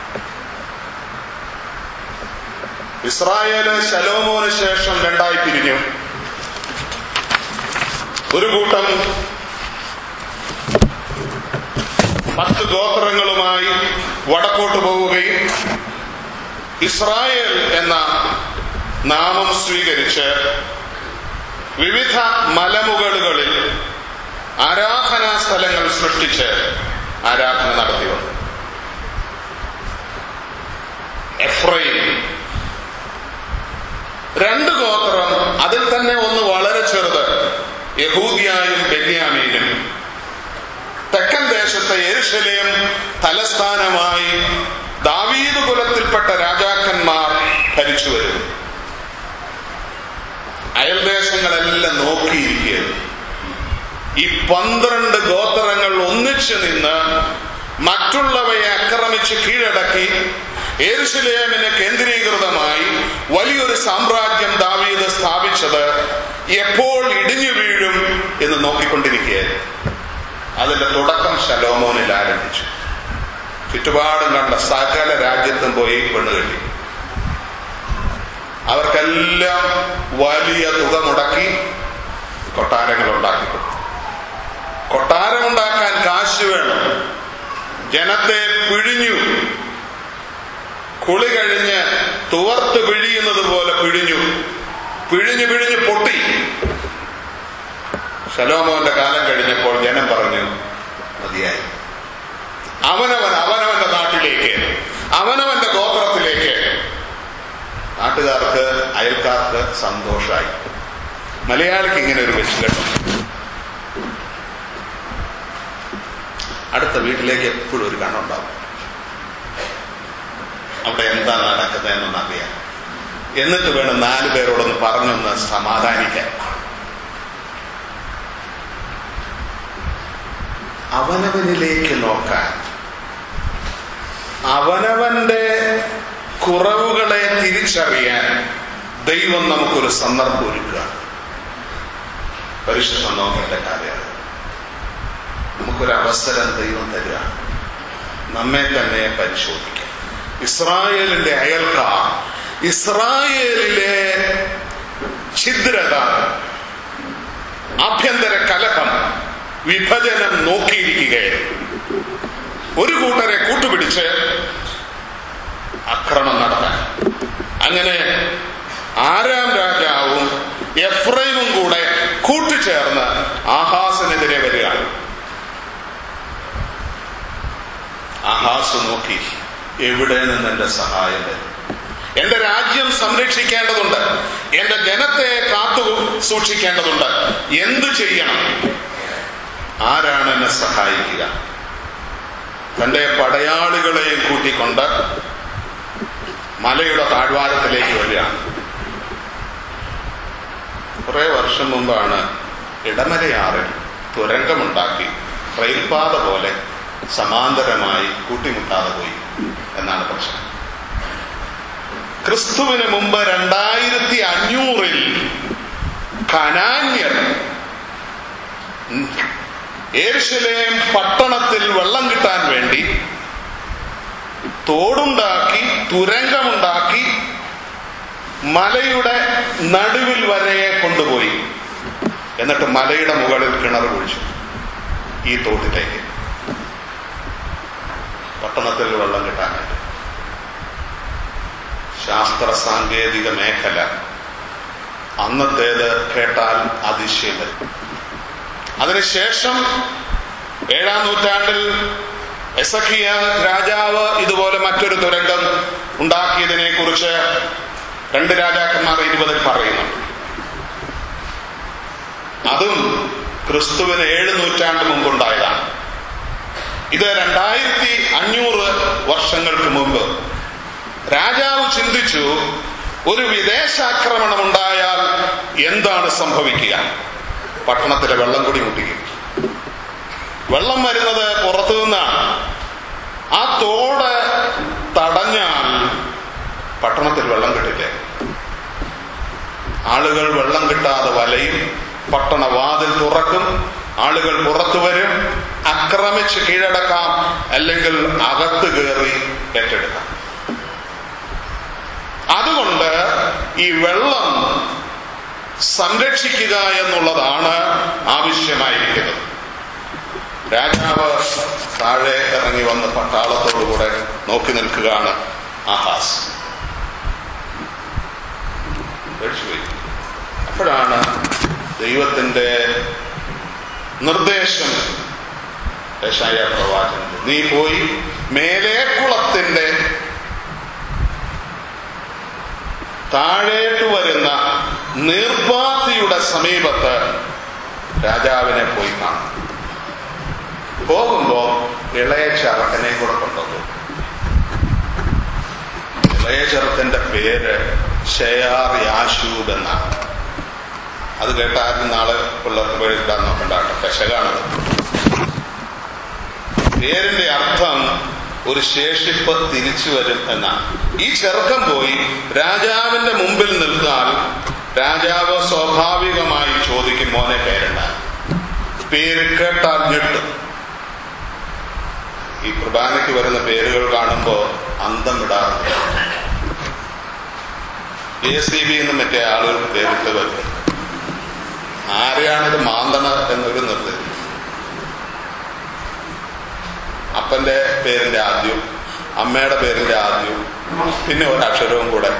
ഇസ്രായേല് ശലോമോന് ശേഷം രണ്ടായി പിരിഞ്ഞു ഒരു കൂട്ടം പത്ത് ഗോത്രങ്ങളുമായി വടക്കോട്ട് പോവുകയും ഇസ്രായേൽ എന്ന നാമം സ്വീകരിച്ച് വിവിധ മലമുകളുകളിൽ ആരാധനാ സ്ഥലങ്ങൾ സൃഷ്ടിച്ച് ആരാധന നടത്തി വന്നു എഫ്രൈം രണ്ട് ഗോത്രം അതിൽ തന്നെ ഒന്ന് വളരെ ചെറുത് യഹൂദിയായും ബെന്യാമീനും തെക്കൻ ദേശത്തെ യെരുശലേം തലസ്ഥാനമായി ദാവീദ് കുലത്തിൽപ്പെട്ട രാജാക്കന്മാർ ഭരിച്ചു വരുന്നു അയൽദേശങ്ങളെല്ലാം നോക്കിയിരിക്കുകയാണ് ഈ പന്ത്രണ്ട് ഗോത്രങ്ങൾ ഒന്നിച്ചു നിന്ന് മറ്റുള്ളവയെ ആക്രമിച്ച് കീഴടക്കി എരുസലേമിന് കേന്ദ്രീകൃതമായി വലിയൊരു സാമ്രാജ്യം ദാവീദ് സ്ഥാപിച്ചത് എപ്പോൾ ഇടിഞ്ഞു വീഴും എന്ന് നോക്കിക്കൊണ്ടിരിക്കുകയായിരുന്നു അതിന്റെ തുടക്കം ശലോമോനിൽ ആരംഭിച്ചു ചുറ്റുപാടും കണ്ട സകല രാജ്യത്തും പോയി പെണ്ണ് കെട്ടി അവർക്കെല്ലാം വലിയ തുക മുടക്കി കൊട്ടാരങ്ങൾ ഉണ്ടാക്കി കൊടുത്തു കൊട്ടാരം ഉണ്ടാക്കാൻ കാശ് വേണം ജനത്തെ പിഴിഞ്ഞു കുളി കഴിഞ്ഞ് തുവർത്ത് പിഴിയുന്നത് പോലെ പിഴിഞ്ഞു പിഴിഞ്ഞു പിഴിഞ്ഞു പൊട്ടി ശലോമോന്റെ കാലം കഴിഞ്ഞപ്പോൾ ജനം പറഞ്ഞു മതിയായി അവനവൻ അവനവന്റെ നാട്ടിലേക്ക് അവനവന്റെ ഗോത്രത്തിലേക്ക് നാട്ടുകാർക്ക് അയൽക്കാർക്ക് സന്തോഷമായി മലയാളിക്ക് ഇങ്ങനെ ഒരു വെച്ചുകെട്ടം അടുത്ത വീട്ടിലേക്ക് എപ്പോഴും ഒരു കണ്ണുണ്ടാവും അവിടെ എന്താ നടക്കുന്നതെന്നൊന്ന് അറിയാം എന്നിട്ട് വേണം നാല് പേരോടൊന്ന് പറഞ്ഞൊന്ന് സമാധാനിക്കാൻ അവനവനിലേക്ക് നോക്കാൻ അവനവന്റെ കുറവുകളെ തിരിച്ചറിയാൻ ദൈവം നമുക്കൊരു സന്ദർഭം ഒരുക്കുക പരിശുദ്ധ നോക്കേണ്ട കാര്യമാണ് നമുക്കൊരു അവസരം ദൈവം തരിക നമ്മെ തന്നെ പരിശോധിക്കാം ഇസ്രായേലിന്റെ അയൽക്കാർ ഇസ്രായേലിലെ ഛിദ്രത ആഭ്യന്തര കലഹം വിഭജനം നോക്കിയിരിക്കുകയായിരുന്നു ഒരു കൂട്ടരെ കൂട്ടുപിടിച്ച് അക്രമം നടത്താൻ അങ്ങനെ ആരാം രാജാവും എഫ്രൈമും കൂടെ കൂട്ടിച്ചേർന്ന് ആഹാസിനെതിരെ വരികയാണ് ആഹാസ് നോക്കി എവിടെ നിന്ന് എന്റെ സഹായം വരും എന്റെ രാജ്യം സംരക്ഷിക്കേണ്ടതുണ്ട് എന്റെ ജനത്തെ കാത്തു സൂക്ഷിക്കേണ്ടതുണ്ട് എന്തു ചെയ്യണം ആരാണ് എന്നെ സഹായിക്കുക തന്റെ പടയാളികളെയും കൂട്ടിക്കൊണ്ട് മലയുടെ താഴ്വാരത്തിലേക്ക് വരികയാണ് കുറെ വർഷം മുമ്പാണ് ഇടമലയാറിൽ തുരങ്കമുണ്ടാക്കി റെയിൽപാത പോലെ സമാന്തരമായി കൂട്ടിമുട്ടാതെ പോയി എന്നാണ് പ്രശ്നം ക്രിസ്തുവിന് മുമ്പ് രണ്ടായിരത്തി അഞ്ഞൂറിൽ കനാന്യർ ഏർശലേം പട്ടണത്തിൽ വെള്ളം കിട്ടാൻ വേണ്ടി തോടുണ്ടാക്കി തുരങ്കമുണ്ടാക്കി മലയുടെ നടുവിൽ വരെ കൊണ്ടുപോയി എന്നിട്ട് മലയുടെ മുകളിൽ കിണർ കുഴിച്ചു ഈ തോട്ടിലേക്ക് പട്ടണത്തിൽ വെള്ളം കിട്ടാനായിട്ട് ശാസ്ത്ര സാങ്കേതിക മേഖല അന്നത്തേത് കേട്ടാൽ അതിശയം വരും അതിനുശേഷം ഏഴാം നൂറ്റാണ്ടിൽ എസഖിയ രാജാവ് ഇതുപോലെ മറ്റൊരു തുരങ്കം ഉണ്ടാക്കിയതിനെ കുറിച്ച് രണ്ട് രാജാക്കന്മാർ ഇരുപതിൽ പറയുന്നുണ്ട് അതും ക്രിസ്തുവിന് ഏഴ് നൂറ്റാണ്ട് മുമ്പുണ്ടായതാണ് ഇത് രണ്ടായിരത്തി അഞ്ഞൂറ് വർഷങ്ങൾക്ക് മുമ്പ് രാജാവ് ചിന്തിച്ചു ഒരു വിദേശാക്രമണം ഉണ്ടായാൽ എന്താണ് സംഭവിക്കുക പട്ടണത്തിലെ വെള്ളം കൂടി മുട്ടിക്കും വെള്ളം വരുന്നത് പുറത്തു നിന്നാണ് ആ തോട് തടഞ്ഞാൽ പട്ടണത്തിൽ വെള്ളം കിട്ടില്ല ആളുകൾ വെള്ളം കിട്ടാതെ വലയും പട്ടണ വാതിൽ തുറക്കും ആളുകൾ പുറത്തു വരും ആക്രമിച്ച് കീഴടക്കാം അല്ലെങ്കിൽ അകത്ത് കയറി ഏറ്റെടുക്കാം അതുകൊണ്ട് ഈ വെള്ളം സംരക്ഷിക്കുക എന്നുള്ളതാണ് ആവശ്യമായിരിക്കുന്നത് രാജാവ് താഴെ ഇറങ്ങി വന്ന് പട്ടാളത്തോടുകൂടെ നോക്കി നിൽക്കുകയാണ് ആഹാസ് പേടിച്ചുപോയി അപ്പോഴാണ് ദൈവത്തിന്റെ നിർദ്ദേശം യശായ പ്രവാചകൻ നീ പോയി മേലേക്കുളത്തിന്റെ താഴേട്ട് വരുന്ന നീർപ്പാത്തിയുടെ സമീപത്ത് രാജാവിനെ പോയി കാണും പോകുമ്പോ ഇളയ ചെറുക്കനെ കൂടെ കൊണ്ടുപോകും ഇളയ ചെറുക്കന്റെ പേര് ഷെയാർ യാശൂബ് എന്നാണ് അത് കേട്ട ആരും നാളെ പിള്ളേർക്ക് പേരിടാൻ നോക്കണ്ടാട്ടോ പെശകാണത് പേരിന്റെ അർത്ഥം ഒരു ശേഷിപ്പ് തിരിച്ചു വരും എന്നാണ് ഈ ചെറുക്കം പോയി രാജാവിന്റെ മുമ്പിൽ നിൽക്കാൻ രാജാവ് സ്വാഭാവികമായി ചോദിക്കും മോനെ പേരുണ്ട പേര് കേട്ടാൽ ഞെട്ടും ഈ കുർബാനയ്ക്ക് വരുന്ന പേരുകൾ കാണുമ്പോൾ അന്തം വിടാറുണ്ട് എ സി ബി എന്നും മറ്റേ ആളുകൾക്ക് പേരിട്ട് വരും ആരെയാണിത് മാന്തണ എന്നൊരു നിർദ്ദേശം അപ്പന്റെ പേരിന്റെ ആദ്യവും അമ്മയുടെ പേരിന്റെ ആദ്യവും പിന്നെ ഒരക്ഷരവും കൂടെ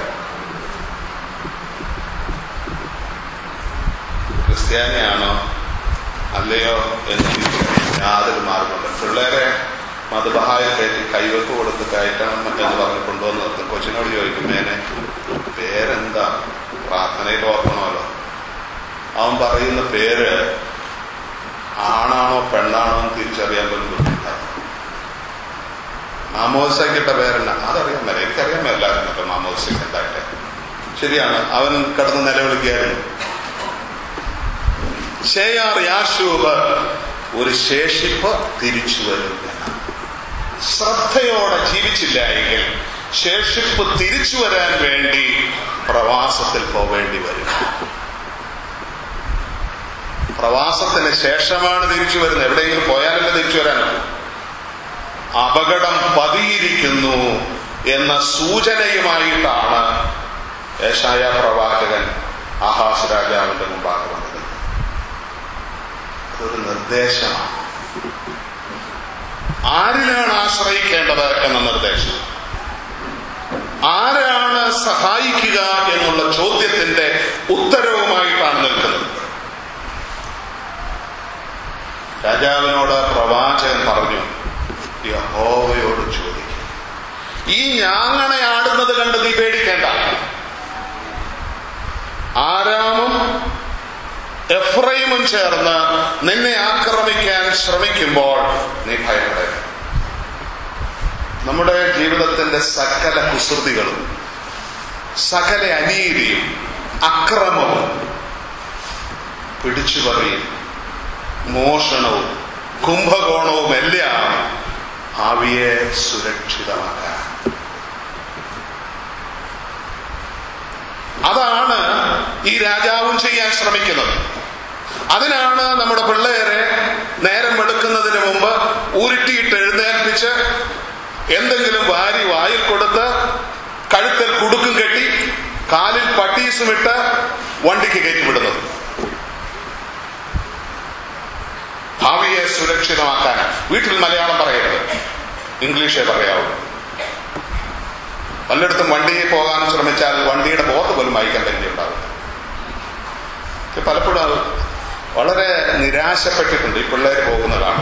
ക്രിസ്ത്യാനിയാണോ അല്ലയോ എന്ന് യാതൊരു മാർഗമുണ്ട് പിള്ളേരെ മതബഹായിൽ കയറ്റി കൈവെപ്പ് കൊടുത്ത് കയറ്റണം എന്ന് പറഞ്ഞ് കൊണ്ടുവന്ന് നിർത്തും കൊച്ചിനോട് ചോദിക്കും മേനെ പേരെന്താ പ്രാർത്ഥനയിൽ ഓർക്കണമല്ലോ അവൻ പറയുന്ന പേര് ആണാണോ പെണ്ണാണോ എന്ന് തിരിച്ചറിയാൻ പോലും ബുദ്ധിമുട്ടാണ് മാമോദിസയ്ക്കിട്ട പേരെന്നാ അതറിയാൻ മേല എനിക്കറിയാൻ മേലായിരുന്നു കേട്ടോ മാമോദിസയ്ക്ക് എന്തായിട്ട് ശരിയാണ് അവൻ കിടന്ന് നിലവിളിക്കായിരുന്നു ഷേയാർ യാഷൂബ് ഒരു ശേഷിപ്പ് തിരിച്ചു വരും എന്നാണ്. ശ്രദ്ധയോടെ ജീവിച്ചില്ല എങ്കിൽ ശേഷിപ്പ് തിരിച്ചു വരാൻ വേണ്ടി പ്രവാസത്തിൽ പോവേണ്ടി വരും പ്രവാസത്തിന് ശേഷമാണ് തിരിച്ചു വരുന്നത് എവിടെയെങ്കിലും പോയാലല്ലേ തിരിച്ചു വരാനുള്ളൂ അപകടം പതിയിരിക്കുന്നു എന്ന സൂചനയുമായിട്ടാണ് ഏഷായ പ്രവാചകൻ ആഹാസ് രാജാവിന്റെ മുമ്പാകെ വന്നത് അതൊരു നിർദ്ദേശമാണ് ആരിലാണ് ആശ്രയിക്കേണ്ടത് എന്ന നിർദ്ദേശം ആരാണ് സഹായിക്കുക എന്നുള്ള ചോദ്യത്തിന്റെ ഉത്തരവുമായിട്ടാണ് നിൽക്കുന്നത് രാജാവിനോട് പ്രവാചകൻ പറഞ്ഞു യഹോവയോട് ചോദിക്കും ഈ ഞാങ്ങണെ ആടുന്നത് കണ്ട് നീ പേടിക്കേണ്ട ആരാമും എഫ്രൈമും ചേർന്ന് നിന്നെ ആക്രമിക്കാൻ ശ്രമിക്കുമ്പോൾ നീ ഭയപ്പെടരുത് നമ്മുടെ ജീവിതത്തിന്റെ സകല കുസൃതികളും സകല അനീതിയും അക്രമവും പിടിച്ചുപറിയും മോഷണവും കുംഭകോണവും എല്ലാം ഭാവിയെ സുരക്ഷിതമാക്കാൻ അതാണ് ഈ രാജാവും ചെയ്യാൻ ശ്രമിക്കുന്നത് അതിനാണ് നമ്മുടെ പിള്ളേരെ നേരം വെളുക്കുന്നതിന് മുമ്പ് ഉരുട്ടിയിട്ട് എഴുന്നേൽപ്പിച്ച് എന്തെങ്കിലും വാരി വായിൽ കൊടുത്ത് കഴുത്തിൽ കുടുക്കും കെട്ടി കാലിൽ പട്ടീസും ഇട്ട് വണ്ടിക്ക് കയറ്റിവിടുന്നത് ഭാവിയെ സുരക്ഷിതമാക്കാൻ വീട്ടിൽ മലയാളം പറയരുത് ഇംഗ്ലീഷേ പറയാവൂ പലയിടത്തും വണ്ടിയിൽ പോകാൻ ശ്രമിച്ചാൽ വണ്ടിയുടെ ബോർഡ് പോലും വായിക്കാൻ പരിചയമുണ്ടാവില്ല ഇത് പലപ്പോഴും അത് വളരെ നിരാശപ്പെട്ടിട്ടുണ്ട് ഈ പിള്ളേർ പോകുന്നതാണ്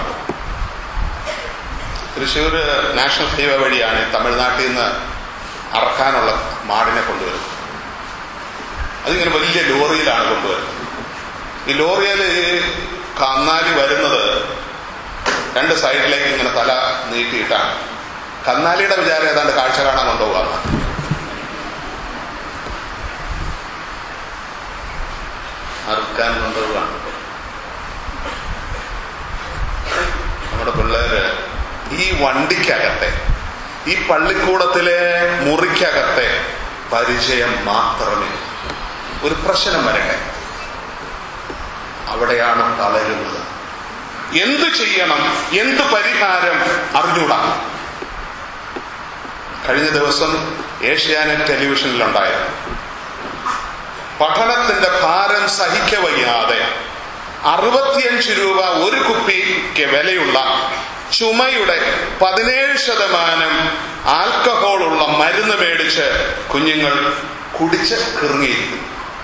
തൃശ്ശൂർ നാഷണൽ ഹൈവേ വഴിയാണ് ഈ തമിഴ്നാട്ടിൽ നിന്ന് അറക്കാനുള്ള മാടിനെ കൊണ്ടുവരുന്നത് അതിങ്ങനെ വലിയ ലോറിയിലാണ് കൊണ്ടുവരുന്നത് ഈ ലോറിയിൽ ഈ കന്നാലി വരുന്നത് രണ്ട് സൈഡിലേക്ക് ഇങ്ങനെ തല നീട്ടിയിട്ടാണ് കന്നാലിയുടെ വിചാരം ഏതാണ്ട് കാഴ്ച കാണാൻ കൊണ്ടുപോകാം അറുക്കാൻ കൊണ്ടുപോകാണ് നമ്മുടെ പിള്ളേര് ഈ വണ്ടിക്കകത്തെ ഈ പള്ളിക്കൂടത്തിലെ മുറിക്കകത്തെ പരിചയം മാത്രമേ ഒരു പ്രശ്നം വരട്ടെ അവിടെയാണ് തളരുന്നത് എന്തു ചെയ്യണം എന്ത് പരിഹാരം അറിഞ്ഞൂടാ കഴിഞ്ഞ ദിവസം ഏഷ്യാനെറ്റ് ടെലിവിഷനിലുണ്ടായിരുന്നു പഠനത്തിന്റെ ഭാരം സഹിക്കവയ്യാതെ അറുപത്തിയഞ്ച് രൂപ ഒരു കുപ്പിക്ക് വിലയുള്ള ചുമയുടെ പതിനേഴ് ശതമാനം ആൽക്കഹോളുള്ള മരുന്ന് മേടിച്ച് കുഞ്ഞുങ്ങൾ കുടിച്ച് കിറങ്ങിയിരിക്കുന്നു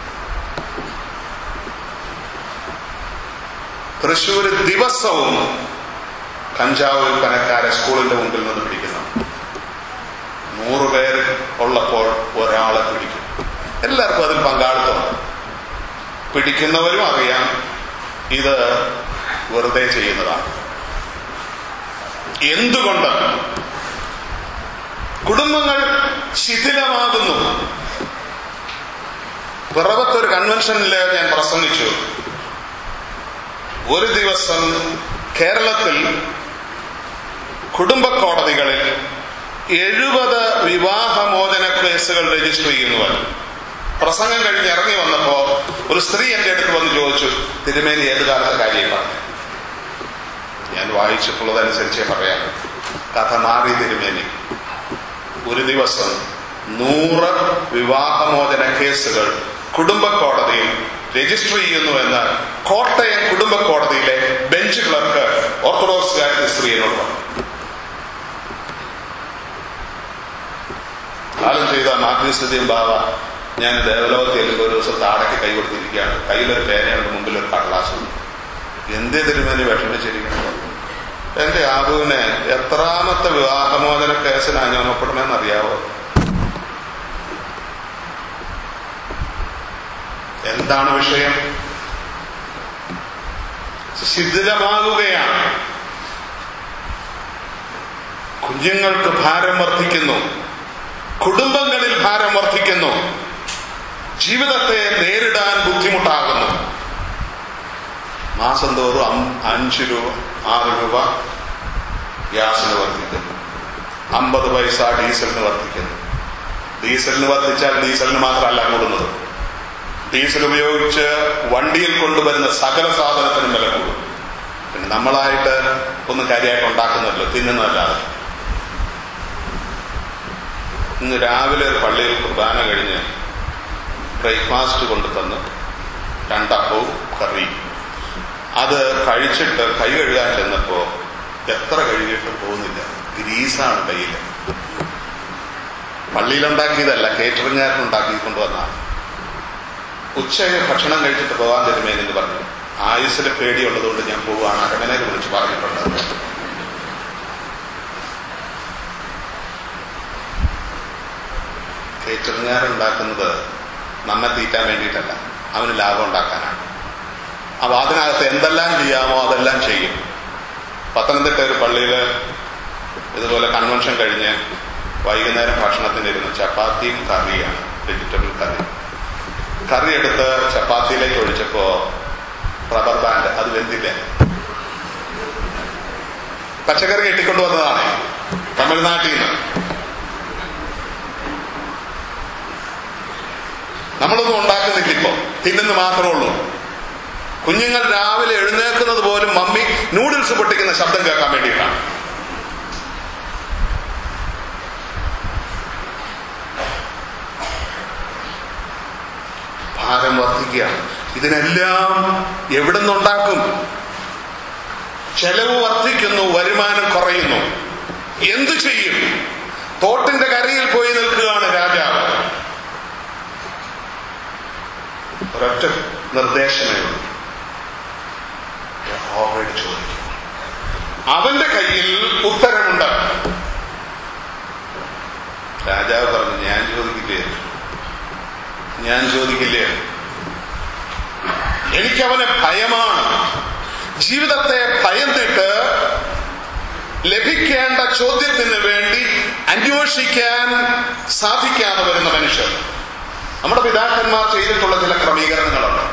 തൃശ്ശൂർ ദിവസവും കഞ്ചാവ് വിൽപ്പനക്കാരെ സ്കൂളിന്റെ മുമ്പിൽ നിന്ന് പിടിക്കുന്നു നൂറ് പേര് ഉള്ളപ്പോൾ ഒരാളെ പിടിക്കും എല്ലാവർക്കും അതിൽ പങ്കാളിത്തമുണ്ട് പിടിക്കുന്നവരും അറിയാം ഇത് വെറുതെ ചെയ്യുന്നതാണ് എന്തുകൊണ്ട് കുടുംബങ്ങൾ ശിഥിലമാകുന്നു പിറവത്തൊരു കൺവെൻഷനിൽ ഞാൻ പ്രസംഗിച്ചു ഒരു ദിവസം കേരളത്തിൽ കുടുംബ കോടതികളിൽ എഴുപത് വിവാഹമോചന കേസുകൾ രജിസ്റ്റർ ചെയ്യുന്നവർ പ്രസംഗം കഴിഞ്ഞ് ഇറങ്ങി വന്നപ്പോ ഒരു സ്ത്രീ എന്റെ അടുത്ത് വന്ന് ചോദിച്ചു തിരുമേനി ഏത് കാലത്തെ കാര്യം പറഞ്ഞു ഞാൻ വായിച്ചിട്ടുള്ളതനുസരിച്ചേ പറയാം കഥ മാറി തിരുമേനി ഒരു ദിവസം നൂറ് വിവാഹമോചന കേസുകൾ കുടുംബ കോടതിയിൽ രജിസ്റ്റർ ചെയ്യുന്നു എന്ന് കോട്ടയം കുടുംബ കോടതിയിലെ ബെഞ്ച് ക്ലർക്ക് ഓർത്തഡോക്സ് കാരത്തെ സ്ത്രീയോട് പറഞ്ഞു കാലം ചെയ്ത മാധ്യസ്ഥതയും ബാവ ഞാൻ ദേവലോകത്തിൽ ചെല്ലുമ്പോൾ ഒരു ദിവസം താടയ്ക്ക് കൈ കൊടുത്തിരിക്കുകയാണ് കയ്യിലൊരു പേനയാണ് മുമ്പിൽ ഒരു കടലാസും എന്തേ തിരുമേനി വിഷമിച്ചിരിക്കണം എന്റെ ആബുവിനെ എത്രാമത്തെ വിവാഹമോചന കേസിനാ ഞാൻ ഒപ്പിടണമെന്ന് അറിയാവോ എന്താണ് വിഷയം ശിഥിലമാകുകയാണ് കുഞ്ഞുങ്ങൾക്ക് ഭാരം വർദ്ധിക്കുന്നു കുടുംബങ്ങളിൽ ഭാരം വർദ്ധിക്കുന്നു ജീവിതത്തെ നേരിടാൻ ബുദ്ധിമുട്ടാകുന്നു മാസം തോറും അം- അഞ്ച് രൂപ ആറ് രൂപ ഗ്യാസിന് വർദ്ധിക്കുന്നു അമ്പത് പൈസ ഡീസലിന് വർദ്ധിക്കുന്നു ഡീസലിന് വർദ്ധിച്ചാൽ ഡീസലിന് മാത്രമല്ല കൂടുന്നത് ഡീസൽ ഉപയോഗിച്ച് വണ്ടിയിൽ കൊണ്ടുവരുന്ന സകല സാധനത്തിനും വില കൂടും പിന്നെ നമ്മളായിട്ട് ഒന്നും കാര്യമായിട്ട് ഉണ്ടാക്കുന്നില്ല തിന്നുന്നതല്ലാതെ ഇന്ന് രാവിലെ പള്ളിയിൽ കുർബാന കഴിഞ്ഞ് ബ്രേക്ക്ഫാസ്റ്റ് കൊണ്ടു തന്നു രണ്ടപ്പവും കറിയും അത് കഴിച്ചിട്ട് കൈ കഴുകാൻ ചെന്നപ്പോ എത്ര കഴുകിയിട്ടും പോകുന്നില്ല ഗ്രീസാണ് കയ്യിൽ പള്ളിയിലുണ്ടാക്കിയതല്ല കേറ്ററിംഗുകാരൻ ഉണ്ടാക്കി കൊണ്ടുവന്നതാണ് ഉച്ചയ്ക്ക് ഭക്ഷണം കഴിച്ചിട്ട് പോകാൻ തരുമേനെന്ന് പറഞ്ഞു ആയുസിലെ പേടിയുള്ളതുകൊണ്ട് ഞാൻ പോവുകയാണ് അരമനെ വിളിച്ച് പറഞ്ഞിട്ടുണ്ട് കേറ്ററിംഗുകാരുണ്ടാക്കുന്നത് നമ്മെ തീറ്റാൻ വേണ്ടിയിട്ടല്ല അവന് ലാഭം ഉണ്ടാക്കാനാണ് അപ്പൊ അതിനകത്ത് എന്തെല്ലാം ചെയ്യാമോ അതെല്ലാം ചെയ്യും പത്തനംതിട്ട ഒരു പള്ളിയിൽ ഇതുപോലെ കൺവെൻഷൻ കഴിഞ്ഞ് വൈകുന്നേരം ഭക്ഷണത്തിന് ഇരുന്ന് ചപ്പാത്തിയും കറിയാണ് വെജിറ്റബിൾ കറി കറി എടുത്ത് ചപ്പാത്തിയിലേക്ക് ഒഴിച്ചപ്പോ റബ്ബർ ബാൻഡ് അത് വെന്തില്ല പച്ചക്കറി കെട്ടിക്കൊണ്ടുവന്നതാണ് തമിഴ്നാട്ടിൽ നിന്ന് നമ്മളൊന്നും ഉണ്ടാക്കുന്നില്ല ഇപ്പോ തിന്നുന്നു മാത്രമേ ഉള്ളൂ കുഞ്ഞുങ്ങൾ രാവിലെ എഴുന്നേൽക്കുന്നത് പോലും മമ്മി നൂഡിൽസ് പൊട്ടിക്കുന്ന ശബ്ദം കേൾക്കാൻ വേണ്ടിയിട്ടാണ് ഭാരം വർദ്ധിക്കുകയാണ് ഇതിനെല്ലാം എവിടെ നിന്നുണ്ടാക്കും ചെലവ് വർദ്ധിക്കുന്നു വരുമാനം കുറയുന്നു എന്തു ചെയ്യും തോട്ടിന്റെ കരയിൽ പോയി നിൽക്കുകയാണ് രാജാവ് ഒരൊറ്റ നിർദ്ദേശമേ ഉള്ളൂ യഹോവയോട് ചോദിക്കും അവന്റെ കയ്യിൽ ഉത്തരമുണ്ട് രാജാവ് പറഞ്ഞു ഞാൻ ചോദിക്കില്ലേ ഞാൻ ചോദിക്കില്ലേ എനിക്കവനെ ഭയമാണ് ജീവിതത്തെ ഭയന്നിട്ട് ലഭിക്കേണ്ട ചോദ്യത്തിന് വേണ്ടി അന്വേഷിക്കാൻ സാധിക്കാതെ വരുന്ന മനുഷ്യർ നമ്മുടെ പിതാക്കന്മാർ ചെയ്തിട്ടുള്ള ചില ക്രമീകരണങ്ങളുണ്ട്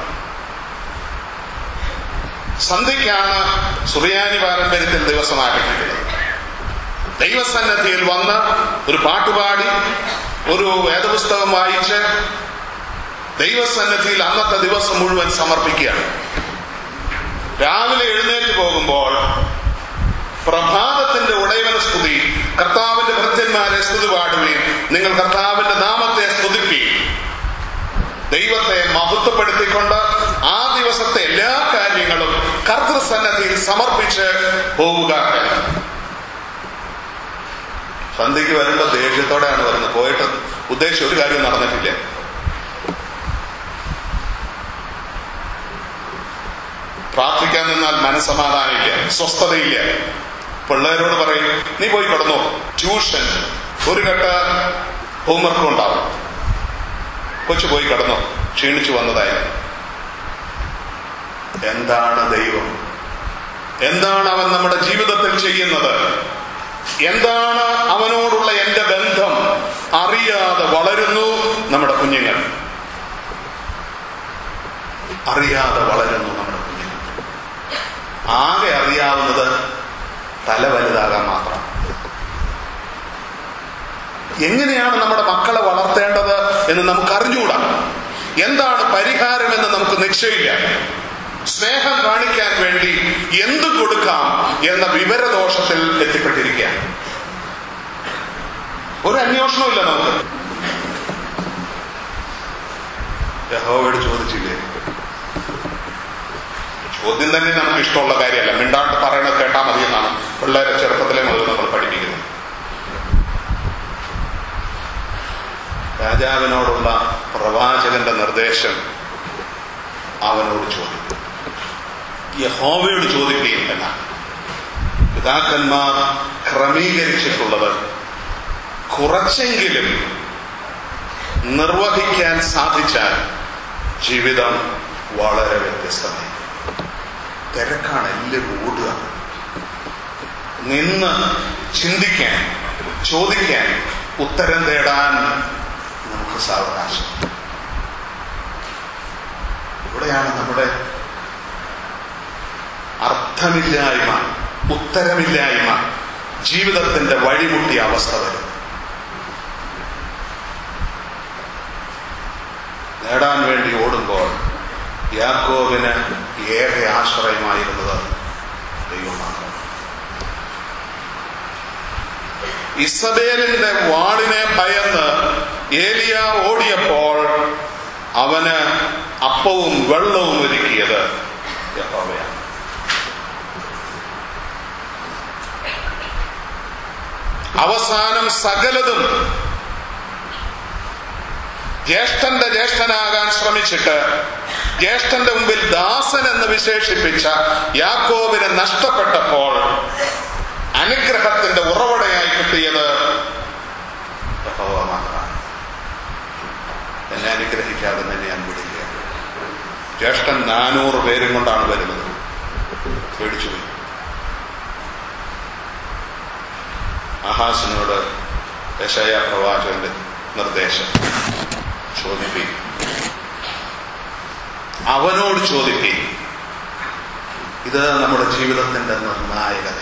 സന്ധ്യയ്ക്കാണ് സുറിയാനി പാരമ്പര്യത്തിൽ ദിവസം ആരംഭിക്കുന്നത് ദൈവസന്നദ്ധിയിൽ വന്ന് ഒരു പാട്ടുപാടി ഒരു വേദപുസ്തകം വായിച്ച് ദൈവസന്നദ്ധിയിൽ അന്നത്തെ ദിവസം മുഴുവൻ സമർപ്പിക്കുകയാണ് രാവിലെ എഴുന്നേറ്റ് പോകുമ്പോൾ പ്രഭാതത്തിന്റെ ഉടയവന സ്തുതി കർത്താവിന്റെ ഭൃത്യന്മാരെ സ്തുതി പാടുകയും നിങ്ങൾ കർത്താവിന്റെ നാമത്തെ സ്തുതിക്കുകയും ദൈവത്തെ മഹത്വപ്പെടുത്തിക്കൊണ്ട് ആ ദിവസത്തെ എല്ലാ കാര്യങ്ങളും കർത്തൃസന്നദ്ധിയിൽ സമർപ്പിച്ച് പോവുക സന്ധ്യക്ക് വരുമ്പോ ദേഷ്യത്തോടെയാണ് വരുന്നത് പോയിട്ട് ഉദ്ദേശിച്ച ഒരു കാര്യവും നടന്നിട്ടില്ല പ്രാർത്ഥിക്കാൻ നിന്നാൽ മനസ്സമാധാനമില്ല സ്വസ്ഥതയില്ല പിള്ളേരോട് പറയും നീ പോയി കിടന്നോ ട്യൂഷൻ ഒരു ഘട്ട ഹോംവർക്കും ഉണ്ടാവും കൊച്ചു പോയി കിടന്നോ ക്ഷീണിച്ചു വന്നതായിരുന്നു എന്താണ് ദൈവം എന്താണ് അവൻ നമ്മുടെ ജീവിതത്തിൽ ചെയ്യുന്നത് എന്താണ് അവനോടുള്ള എന്റെ ബന്ധം അറിയാതെ വളരുന്നു നമ്മുടെ കുഞ്ഞുങ്ങൾ അറിയാതെ വളരുന്നു നമ്മുടെ കുഞ്ഞുങ്ങൾ ആകെ അറിയാവുന്നത് തല വലുതാകാൻ മാത്രം എങ്ങനെയാണ് നമ്മുടെ മക്കളെ വളർത്തേണ്ടത് എന്ന് നമുക്ക് അറിഞ്ഞുകൂടാ എന്താണ് പരിഹാരം എന്ന് നമുക്ക് നിശ്ചയില്ല സ്നേഹം കാണിക്കാൻ വേണ്ടി എന്ത് കൊടുക്കാം എന്ന വിവരദോഷത്തിൽ എത്തിപ്പെട്ടിരിക്കുകയാണ് ഒരു അന്വേഷണവും ഇല്ല നമുക്ക് യഹോവയോട് ചോദിച്ചില്ലേ ചോദ്യം തന്നെ നമുക്ക് ഇഷ്ടമുള്ള കാര്യമല്ല മിണ്ടാണ്ട് പറയണത് കേട്ടാൽ മതി എന്നാണ് പിള്ളേരെ ചെറുപ്പത്തിലെ മുതൽ നമ്മൾ പഠിപ്പിക്കുന്നത് രാജാവിനോടുള്ള പ്രവാചകന്റെ നിർദ്ദേശം അവനോട് ചോദിക്കും യഹോവയോട് ചോദിക്കുകയില്ല പിതാക്കന്മാർ ക്രമീകരിച്ചിട്ടുള്ളത് കുറച്ചെങ്കിലും നിർവഹിക്കാൻ സാധിച്ചാൽ ജീവിതം വളരെ വ്യത്യസ്തമായി തിരക്കാണ് എല്ലാവരും ഓടുക നിന്ന് ചിന്തിക്കാൻ ചോദിക്കാൻ ഉത്തരം തേടാൻ നമുക്ക് സാവകാശം ഇവിടെയാണ് നമ്മുടെ അർത്ഥമില്ലായ്മ ഉത്തരമില്ലായ്മ ജീവിതത്തിന്റെ വഴിമുട്ടിയ അവസ്ഥ വരും നേടാൻ വേണ്ടി ഓടുമ്പോൾ യാക്കോബിന് ഏറെ ആശ്രയമായിരുന്നത് ദൈവം മാത്രം ഇസബേലിന്റെ വാളിനെ ഭയന്ന് ഏലിയ ഓടിയപ്പോൾ അവന് അപ്പവും വെള്ളവും ഒരുക്കിയത് യഹോവയാണ് അവസാനം സകലതും ജ്യേഷ്ഠന്റെ ജ്യേഷ്ഠനാകാൻ ശ്രമിച്ചിട്ട് ജ്യേഷ്ഠന്റെ മുമ്പിൽ ദാസൻ എന്ന് വിശേഷിപ്പിച്ച യാക്കോബിന് നഷ്ടപ്പെട്ടപ്പോൾ അനുഗ്രഹത്തിന്റെ ഉറവടയായി കിട്ടിയത് യഹോവ മാത്രമാണ് എന്നെ അനുഗ്രഹിക്കാതെ തന്നെ ഞാൻ വിടില്ല ജ്യേഷ്ഠൻ നാനൂറ് പേരും കൊണ്ടാണ് വരുന്നത് പേടിച്ചുപോയി അഹാസിനോട് യശയ പ്രവാചകന്റെ നിർദ്ദേശം ചോദിപ്പി അവനോട് ചോദിപ്പി ഇത് നമ്മുടെ ജീവിതത്തിന്റെ നിർണായകത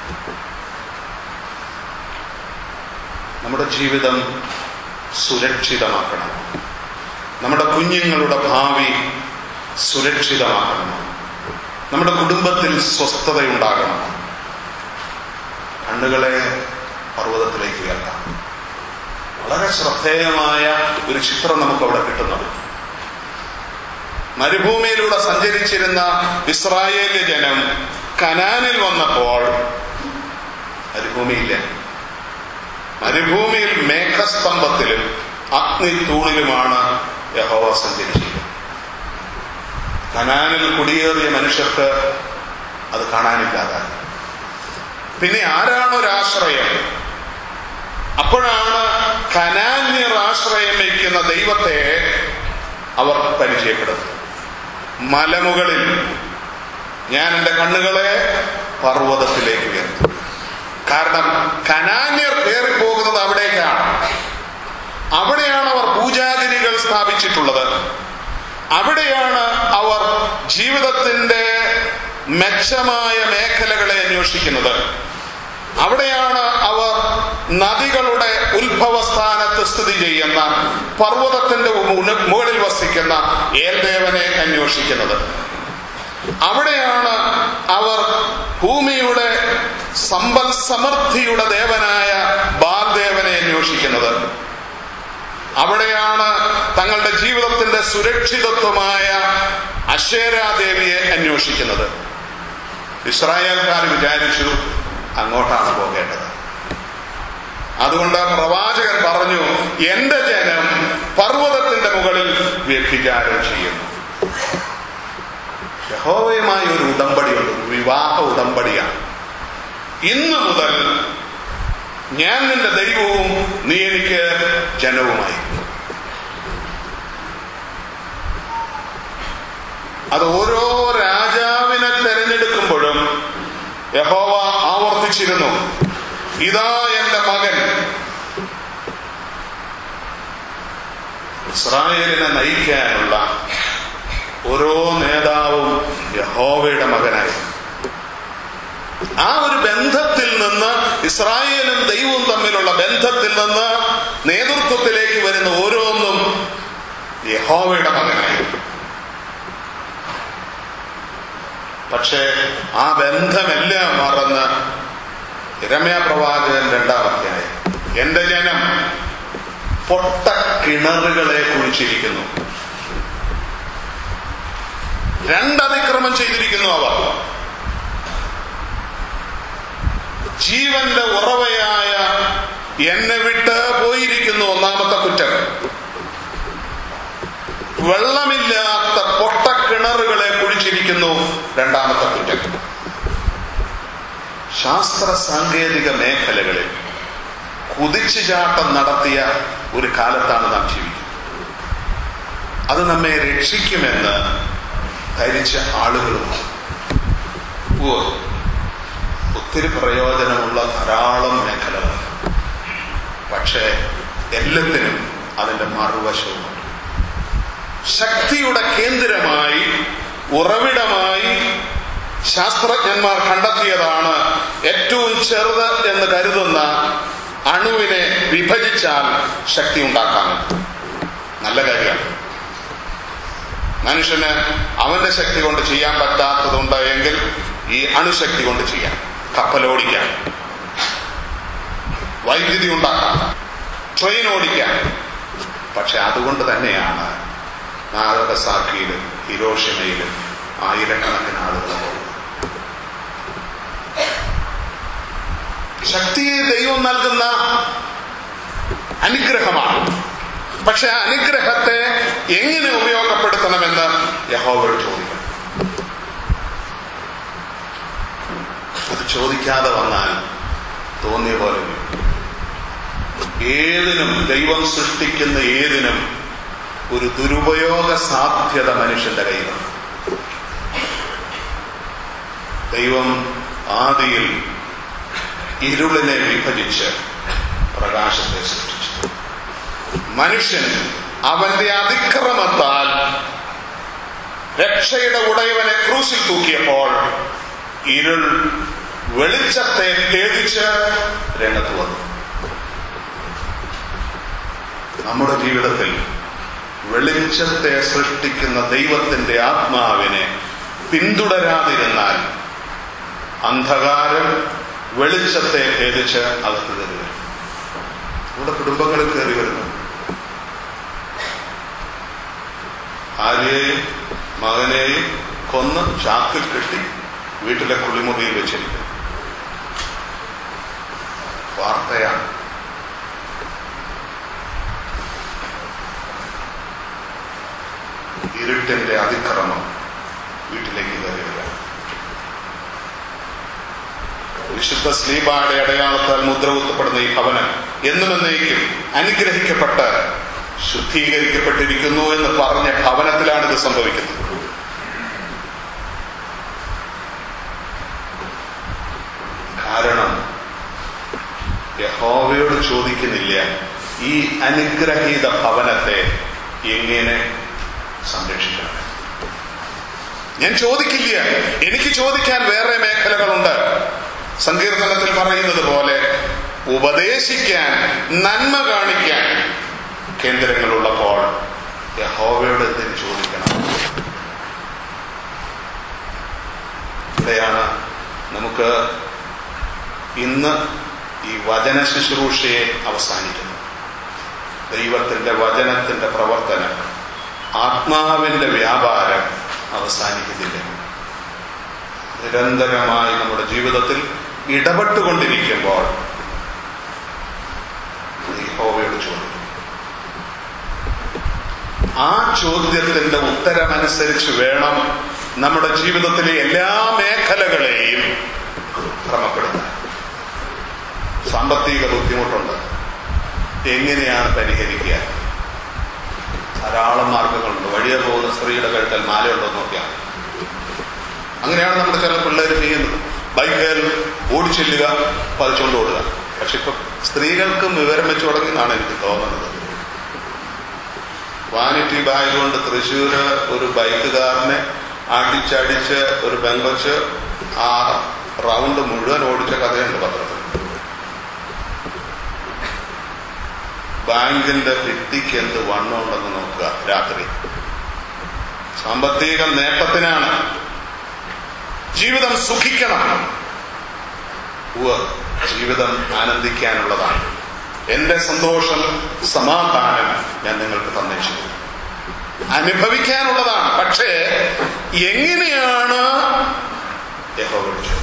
നമ്മുടെ ജീവിതം സുരക്ഷിതമാക്കണം നമ്മുടെ കുഞ്ഞുങ്ങളുടെ ഭാവി സുരക്ഷിതമാക്കണം നമ്മുടെ കുടുംബത്തിൽ സ്വസ്ഥതയുണ്ടാകണം കണ്ണുകളെ പർവ്വതത്തിലേക്ക് ഉയർത്താം വളരെ ശ്രദ്ധേയമായ ഒരു ചിത്രം നമുക്ക് അവിടെ കിട്ടുന്നത് മരുഭൂമിയിലൂടെ സഞ്ചരിച്ചിരുന്ന ഇസ്രായേലി ജനം കനാനിൽ വന്നപ്പോൾ മരുഭൂമിയില്ല മരുഭൂമിയിൽ മേഘസ്തംഭത്തിലും അഗ്നി തൂണിലുമാണ് യഹോവ സഞ്ചരിച്ചത് കനാനിൽ കുടിയേറിയ മനുഷ്യർക്ക് അത് കാണാനില്ലാതായി പിന്നെ ആരാണ് ഒരാശ്രയം അപ്പോഴാണ് കനാന്യർ ആശ്രയം വയ്ക്കുന്ന ദൈവത്തെ അവർ പരിചയപ്പെടുന്നത് മലമുകളിൽ ഞാൻ എൻ്റെ കണ്ണുകളെ പർവ്വതത്തിലേക്ക് ഉയർത്തും കാരണം കനാന്യർ കയറിപ്പോകുന്നത് അവിടേക്കാണ് അവിടെയാണ് അവർ പൂജാഗിരികൾ സ്ഥാപിച്ചിട്ടുള്ളത് അവിടെയാണ് അവർ ജീവിതത്തിന്റെ മെച്ചമായ മേഖലകളെ അന്വേഷിക്കുന്നത് അവിടെയാണ് അവർ നദികളുടെ ഉത്ഭവസ്ഥാനത്ത് സ്ഥിതി ചെയ്യുന്ന പർവ്വതത്തിന്റെ മുകളിൽ വസിക്കുന്ന ഏൽദേവനെ അന്വേഷിക്കുന്നത് അവിടെയാണ് അവർ ഭൂമിയുടെ സമ്പൽ സമൃദ്ധിയുടെ ദേവനായ ബാൽദേവനെ അന്വേഷിക്കുന്നത് അവിടെയാണ് തങ്ങളുടെ ജീവിതത്തിന്റെ സുരക്ഷിതത്വമായ അശേരാദേവിയെ അന്വേഷിക്കുന്നത് ഇസ്രായേൽക്കാർ വിചാരിച്ചു അങ്ങോട്ടാണ് പോകേണ്ടത് അതുകൊണ്ട് പ്രവാചകൻ പറഞ്ഞു എന്റെ ജനം പർവ്വതത്തിന്റെ മുകളിൽ വ്യഭിചാരം ചെയ്യുന്നു യഹോവയുമായി ഒരു ഉടമ്പടിയുണ്ട് വിവാഹ ഉടമ്പടിയാണ് ഇന്നു മുതൽ ഞാൻ നിന്റെ ദൈവവും നീ എനിക്ക് ജനവുമായി അത് ഓരോ രാജാവിനെ തെരഞ്ഞെടുക്കുമ്പോഴും യഹോവ ആവർത്തിച്ചിരുന്നു ഇതാ എന്റെ മകൻ ഇസ്രായേലിനെ നയിക്കാനുള്ള ഓരോ നേതാവും യഹോവയുടെ മകനായി ആ ഒരു ബന്ധത്തിൽ നിന്ന് ഇസ്രായേലും ദൈവവും തമ്മിലുള്ള ബന്ധത്തിൽ നിന്ന് നേതൃത്വത്തിലേക്ക് വരുന്ന ഓരോന്നും യഹോവയുടെ മകനായി പക്ഷേ ആ ബന്ധമെല്ലാം മറന്ന് രമ്യ പ്രവാചകൻ രണ്ടാം അധ്യായം എന്റെ ജനം പൊട്ട കിണറുകളെ കുഴിച്ചിരിക്കുന്നു രണ്ടതിക്രമം ചെയ്തിരിക്കുന്നു അവർ ജീവന്റെ ഉറവയായ എന്നെ വിട്ട് പോയിരിക്കുന്നു ഒന്നാമത്തെ കുറ്റം വെള്ളമില്ലാത്ത പൊട്ടക്കിണറുകളെ കുഴിച്ചിരിക്കുന്നു രണ്ടാമത്തെ കുറ്റം ശാസ്ത്ര സാങ്കേതിക മേഖലകളിൽ കുതിച്ചുചാട്ടം നടത്തിയ ഒരു കാലത്താണ് നാം ജീവിക്കുന്നത് അത് നമ്മെ രക്ഷിക്കുമെന്ന് ധരിച്ച ആളുകളുമാണ് ഓ, ഒത്തിരി പ്രയോജനമുള്ള ധാരാളം മേഖലകൾ പക്ഷേ എല്ലാത്തിനും അതിന്റെ മറുവശവുമുണ്ട് ശക്തിയുടെ കേന്ദ്രമായി ഉറവിടമായി ശാസ്ത്രജ്ഞന്മാർ കണ്ടെത്തിയതാണ് ഏറ്റവും ചെറുത് എന്ന് കരുതുന്ന അണുവിനെ വിഭജിച്ചാൽ ശക്തി ഉണ്ടാക്കാമെന്ന് നല്ല കാര്യമാണ് മനുഷ്യന് അവന്റെ ശക്തി കൊണ്ട് ചെയ്യാൻ പറ്റാത്തതുണ്ട് എങ്കിൽ ഈ അണുശക്തി കൊണ്ട് ചെയ്യാം കപ്പലോടിക്കാം വൈദ്യുതി ഉണ്ടാക്കാം ട്രെയിൻ ഓടിക്കാം പക്ഷെ അതുകൊണ്ട് തന്നെയാണ് നാഗസാക്കിയിലും ഹിരോഷിമയിലും ആയിരക്കണക്കിന് ആളുകൾ പോകുന്നത് ശക്തിയെ ദൈവം നൽകുന്ന അനുഗ്രഹമാണ് പക്ഷെ ആ അനുഗ്രഹത്തെ എങ്ങനെ ഉപയോഗപ്പെടുത്തണമെന്ന് യഹോവയോട് ചോദിക്കണം അത് ചോദിക്കാതെ വന്നാൽ തോന്നിയ പോലെ വരും. ഏതിനും ദൈവം സൃഷ്ടിക്കുന്ന ഏതിനും ഒരു ദുരുപയോഗ സാധ്യത മനുഷ്യന്റെ കയ്യിലുണ്ട് ദൈവം ആദിയിൽ ഇരുളിനെ വിഭജിച്ച് പ്രകാശത്തെ സൃഷ്ടിച്ചു മനുഷ്യൻ അവന്റെ അതിക്രമത്താൽ രക്ഷയുടെ ഉടയവനെ ക്രൂശിൽ തൂക്കിയപ്പോൾ ഇരുൾ വെളിച്ചത്തെ ഭേദിച്ച് രംഗത്ത് വന്നു നമ്മുടെ ജീവിതത്തിൽ വെളിച്ചത്തെ സൃഷ്ടിക്കുന്ന ദൈവത്തിന്റെ ആത്മാവിനെ പിന്തുടരാതിരുന്നാൽ അന്ധകാരം വെളിച്ചത്തെ ഭേദിച്ച് അകത്ത് കയറി വരും നമ്മുടെ കുടുംബങ്ങളിൽ കയറി വരുന്നു ഭാര്യയെയും മകനെയും കൊന്ന് ചാക്കിൽ കെട്ടി വീട്ടിലെ കുളിമുറിയിൽ വെച്ചിരിക്കുന്നു വാർത്തയാണ് ഇരുട്ടിന്റെ അതിക്രമം വീട്ടിലേക്ക് കയറി വരാം വിശുദ്ധ സ്ലീബായുടെ അടയാളത്താൽ മുദ്ര കുത്തപ്പെടുന്ന ഈ ഭവനം എന്നും എന്നേക്കും അനുഗ്രഹിക്കപ്പെട്ട് ശുദ്ധീകരിക്കപ്പെട്ടിരിക്കുന്നു എന്ന് പറഞ്ഞ ഭവനത്തിലാണ് ഇത് സംഭവിക്കുന്നത് കാരണം യഹോവയോട് ചോദിക്കുന്നില്ല ഈ അനുഗ്രഹീത ഭവനത്തെ എങ്ങനെ സംരക്ഷിക്കണം ഞാൻ ചോദിക്കില്ല എനിക്ക് ചോദിക്കാൻ വേറെ മേഖലകളുണ്ട് സങ്കീർത്തനത്തിൽ പറയുന്നത് പോലെ ഉപദേശിക്കാൻ നന്മ കാണിക്കാൻ കേന്ദ്രങ്ങളുള്ളപ്പോൾ യഹോവയോട് എന്തിന് ചോദിക്കണം ഇവിടെയാണ് നമുക്ക് ഇന്ന് ഈ വചന ശുശ്രൂഷയെ അവസാനിക്കുന്നത് ദൈവത്തിന്റെ വചനത്തിന്റെ പ്രവർത്തനം ആത്മാവിന്റെ വ്യാപാരം അവസാനിക്കുന്നില്ല നിരന്തരമായി നമ്മുടെ ജീവിതത്തിൽ ഇടപെട്ടുകൊണ്ടിരിക്കുമ്പോൾ യഹോവയോട് ചോദിക്കും ആ ചോദ്യത്തിന്റെ ഉത്തരമനുസരിച്ച് വേണം നമ്മുടെ ജീവിതത്തിലെ എല്ലാ മേഖലകളെയും ക്രമപ്പെടുത്താൻ സാമ്പത്തിക ബുദ്ധിമുട്ടുണ്ട് എങ്ങനെയാണ് പരിഹരിക്കുക ധാരാളം മാർഗങ്ങളുണ്ട് വഴിയെ പോകുന്ന സ്ത്രീയുടെ കഴുത്തൽ മാലയുണ്ടോ എന്ന് നോക്കിയാൽ മതി. അങ്ങനെയാണ് നമ്മുടെ ചില പിള്ളേർ ചെയ്യുന്നത് ബൈക്കേൽ ഓടിച്ചെല്ലുക പതിച്ചുകൊണ്ട് ഓടുക പക്ഷെ ഇപ്പൊ സ്ത്രീകൾക്കും വിവരം വെച്ചു തുടങ്ങി എന്നാണ് എനിക്ക് തോന്നുന്നത് വാനിറ്റി ബാഗ് കൊണ്ട് തൃശ്ശൂര് ഒരു ബൈക്കുകാരനെ അടിച്ചടിച്ച് ഒരു പെങ്കൊച്ച് ആ റൗണ്ട് മുഴുവൻ ഓടിച്ച കഥയുണ്ട് പത്രത്തിൽ ബാങ്കിന്റെ ഭിത്തിക്ക് എന്ത് വണ്ണമുണ്ടെന്ന് നോക്കുക രാത്രി സാമ്പത്തിക നേട്ടത്തിനാണ് ജീവിതം സുഖിക്കണം ഉവ്വ് ജീവിതം ആനന്ദിക്കാനുള്ളതാണ് എന്റെ സന്തോഷം സമാധാനം ഞാൻ നിങ്ങൾക്ക് തന്നേച്ചിരുന്നു അനുഭവിക്കാനുള്ളതാണ് പക്ഷേ എങ്ങനെയാണ് യഹോവ ചോദിച്ചത്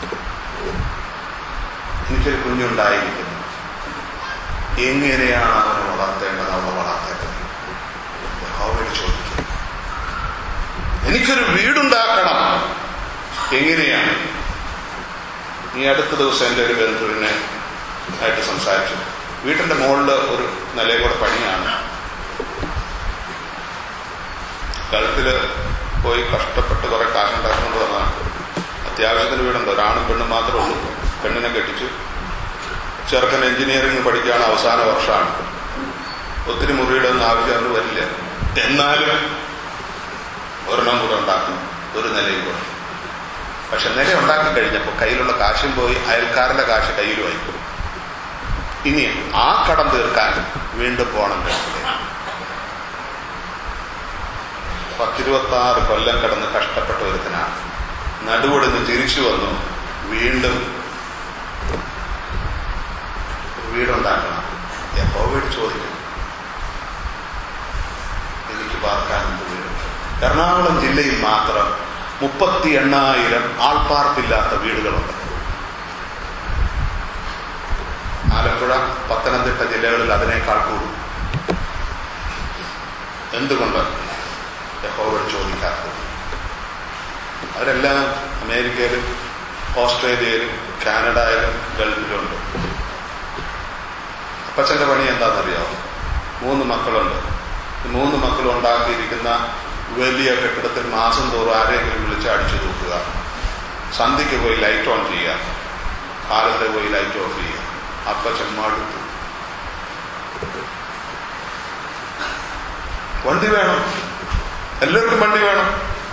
എനിക്കൊരു കുഞ്ഞുണ്ടായിരിക്കുന്നു എങ്ങനെയാണ് അവനെ വളർത്തേണ്ടത് അവളെ വളർത്തേണ്ടത് യഹോവയോട് ചോദിക്കുന്നു എനിക്കൊരു വീടുണ്ടാക്കണം എങ്ങനെയാണ് ഈ അടുത്ത ദിവസം എൻ്റെ ഒരു ബന്ധുവിനെ ആയിട്ട് സംസാരിച്ചു വീട്ടിന്റെ മുകളിൽ ഒരു നിലയും കൂടെ പണിയാണ് ഗൾഫില് പോയി കഷ്ടപ്പെട്ട് കുറെ കാശുണ്ടാക്കിക്കൊണ്ട് വന്നതാണ് അത്യാവശ്യത്തിന് വീടുണ്ട് ഒരാണും പെണ്ണും മാത്രമേ ഉള്ളൂ പെണ്ണിനെ കെട്ടിച്ചു ചെറുക്കൻ എഞ്ചിനീയറിംഗ് പഠിക്കുകയാണ് അവസാന വർഷമാണ് ഒത്തിരി മുറിയുടെ ഒന്നും ആവശ്യം അവന് വരില്ല എന്നാലും ഒരെണ്ണം കൂടെ ഉണ്ടാക്കും ഒരു നിലയും കൂടെ പക്ഷെ നില ഉണ്ടാക്കി കഴിഞ്ഞപ്പോൾ കയ്യിലുള്ള കാശും പോയി അയൽക്കാരന്റെ കാശ് കയ്യിലുമായി ഇനി ആ കടം തീർക്കാൻ വീണ്ടും പോകണം ഗൾഫിലേക്ക് പത്തിരുപത്തി ആറ് കൊല്ലം കിടന്ന് കഷ്ടപ്പെട്ട ഒരുത്തനാണ് നടുവൊടിന്ന് തിരിച്ചു വന്നു വീണ്ടും വീടുണ്ടാക്കണം എപ്പോ വീട് ചോദിക്കും എനിക്ക് പാർക്കാൻ എന്ത് വീടുണ്ട് എറണാകുളം ജില്ലയിൽ മാത്രം മുപ്പത്തി എണ്ണായിരം ആൾപ്പാർപ്പില്ലാത്ത വീടുകളുണ്ട് ആലപ്പുഴ പത്തനംതിട്ട ജില്ലകളിൽ അതിനേക്കാൾ കൂടും എന്തുകൊണ്ട് യഹോവോട് ചോദിക്കാത്തത് അവരെല്ലാം അമേരിക്കയിലും ഓസ്ട്രേലിയയിലും കാനഡയിലും ഗൾഫിലുണ്ട് അപ്പച്ചന്റെ പണി എന്താണെന്നറിയാമോ മൂന്ന് മക്കളുണ്ട് ഈ മൂന്ന് മക്കളും ഉണ്ടാക്കിയിരിക്കുന്ന വലിയ കെട്ടിടത്തിൽ മാസം തോറും ആരെങ്കിലും വിളിച്ച് അടിച്ചു തൂക്കുക സന്ധ്യയ്ക്ക് പോയി ലൈറ്റ് ഓൺ ചെയ്യുക കാലത്ത് പോയി ലൈറ്റ് ഓഫ് ചെയ്യുക അപ്പച്ചൻ മടുത്തു വണ്ടി വേണം എല്ലാവർക്കും വണ്ടി വേണം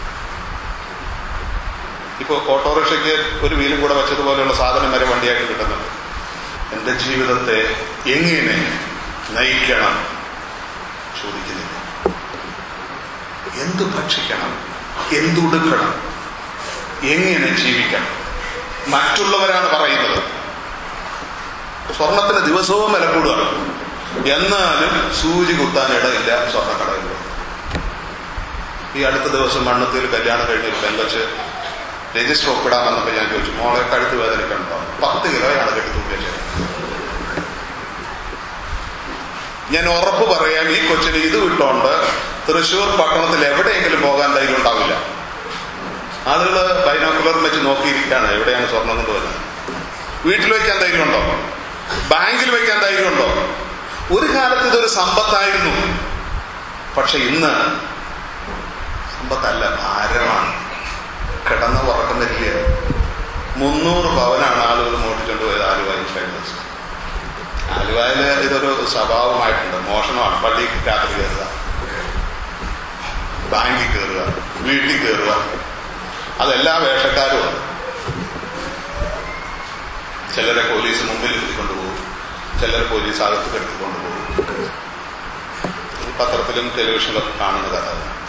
ഇപ്പൊ ഓട്ടോറിക്ഷയ്ക്ക് ഒരു വീലും കൂടെ വെച്ചതുപോലെയുള്ള സാധനം വരെ വണ്ടിയായിട്ട് കിട്ടുന്നുണ്ട് എന്റെ ജീവിതത്തെ എങ്ങനെ നയിക്കണം ചോദിക്കുന്നില്ല എന്തു ഭക്ഷിക്കണം എന്തുടുക്കണം എങ്ങനെ ജീവിക്കണം മറ്റുള്ളവരാണ് പറയുന്നത് സ്വർണത്തിന് ദിവസവും വില കൂടുകയാണ് എന്നാലും സൂചി കുത്താൻ ഇടയില്ല സ്വർണ്ണക്കടയിൽ ഈ അടുത്ത ദിവസം മണ്ണത്തിൽ കല്യാണം കഴിഞ്ഞ ഒരു പെങ്കച്ച് രജിസ്റ്റർ ഒപ്പിടാൻ വന്നപ്പോൾ ഞാൻ ചോദിച്ചു മോളെ കഴുത്ത് വേദനയ്ക്കുണ്ടോ പത്ത് കിലോയാണ് കെട്ടി തൂക്കിയത് ഞാൻ ഉറപ്പ് പറയാം ഈ കൊച്ചിന് ഇത് വിട്ടോണ്ട് തൃശ്ശൂർ പട്ടണത്തിൽ എവിടെയെങ്കിലും പോകാൻ ധൈര്യം ഉണ്ടാവില്ല ആളുകൾ ബൈനോക്കുലർ വെച്ച് നോക്കിയിരിക്കുകയാണ് എവിടെയാണ് സ്വർണം കൊണ്ടുവരുന്നത് വീട്ടിൽ വയ്ക്കാൻ ധൈര്യമുണ്ടോ ബാങ്കിൽ വയ്ക്കാൻ ധൈര്യമുണ്ടോ ഒരു കാലത്ത് ഇതൊരു സമ്പത്തായിരുന്നു പക്ഷെ ഇന്ന് സമ്പത്തല്ല ഭാരമാണ് കിടന്ന് ഉറക്കുന്നില്ല മുന്നൂറ് പവനാണ് ആളുകൾ മോട്ടിച്ചുകൊണ്ട് പോയത് ആലുവായി കഴിഞ്ഞ ദിവസം ആലുവായില് ഇതൊരു സ്വഭാവമായിട്ടുണ്ട് മോഷണമാണ് പള്ളിക്ക് രാത്രി കയറുക ബാങ്കിൽ കയറുക വീട്ടിൽ കയറുക അതെല്ലാ വേഷക്കാരും ഉണ്ട് ചിലരെ പോലീസ് മുമ്പിൽ ഇരുത്തിക്കൊണ്ടുപോകും ചിലരെ പോലീസ് അകത്ത് കെടുത്തിക്കൊണ്ടുപോകും പത്രത്തിലും ടെലിവിഷനിലൊക്കെ കാണുന്ന കഥ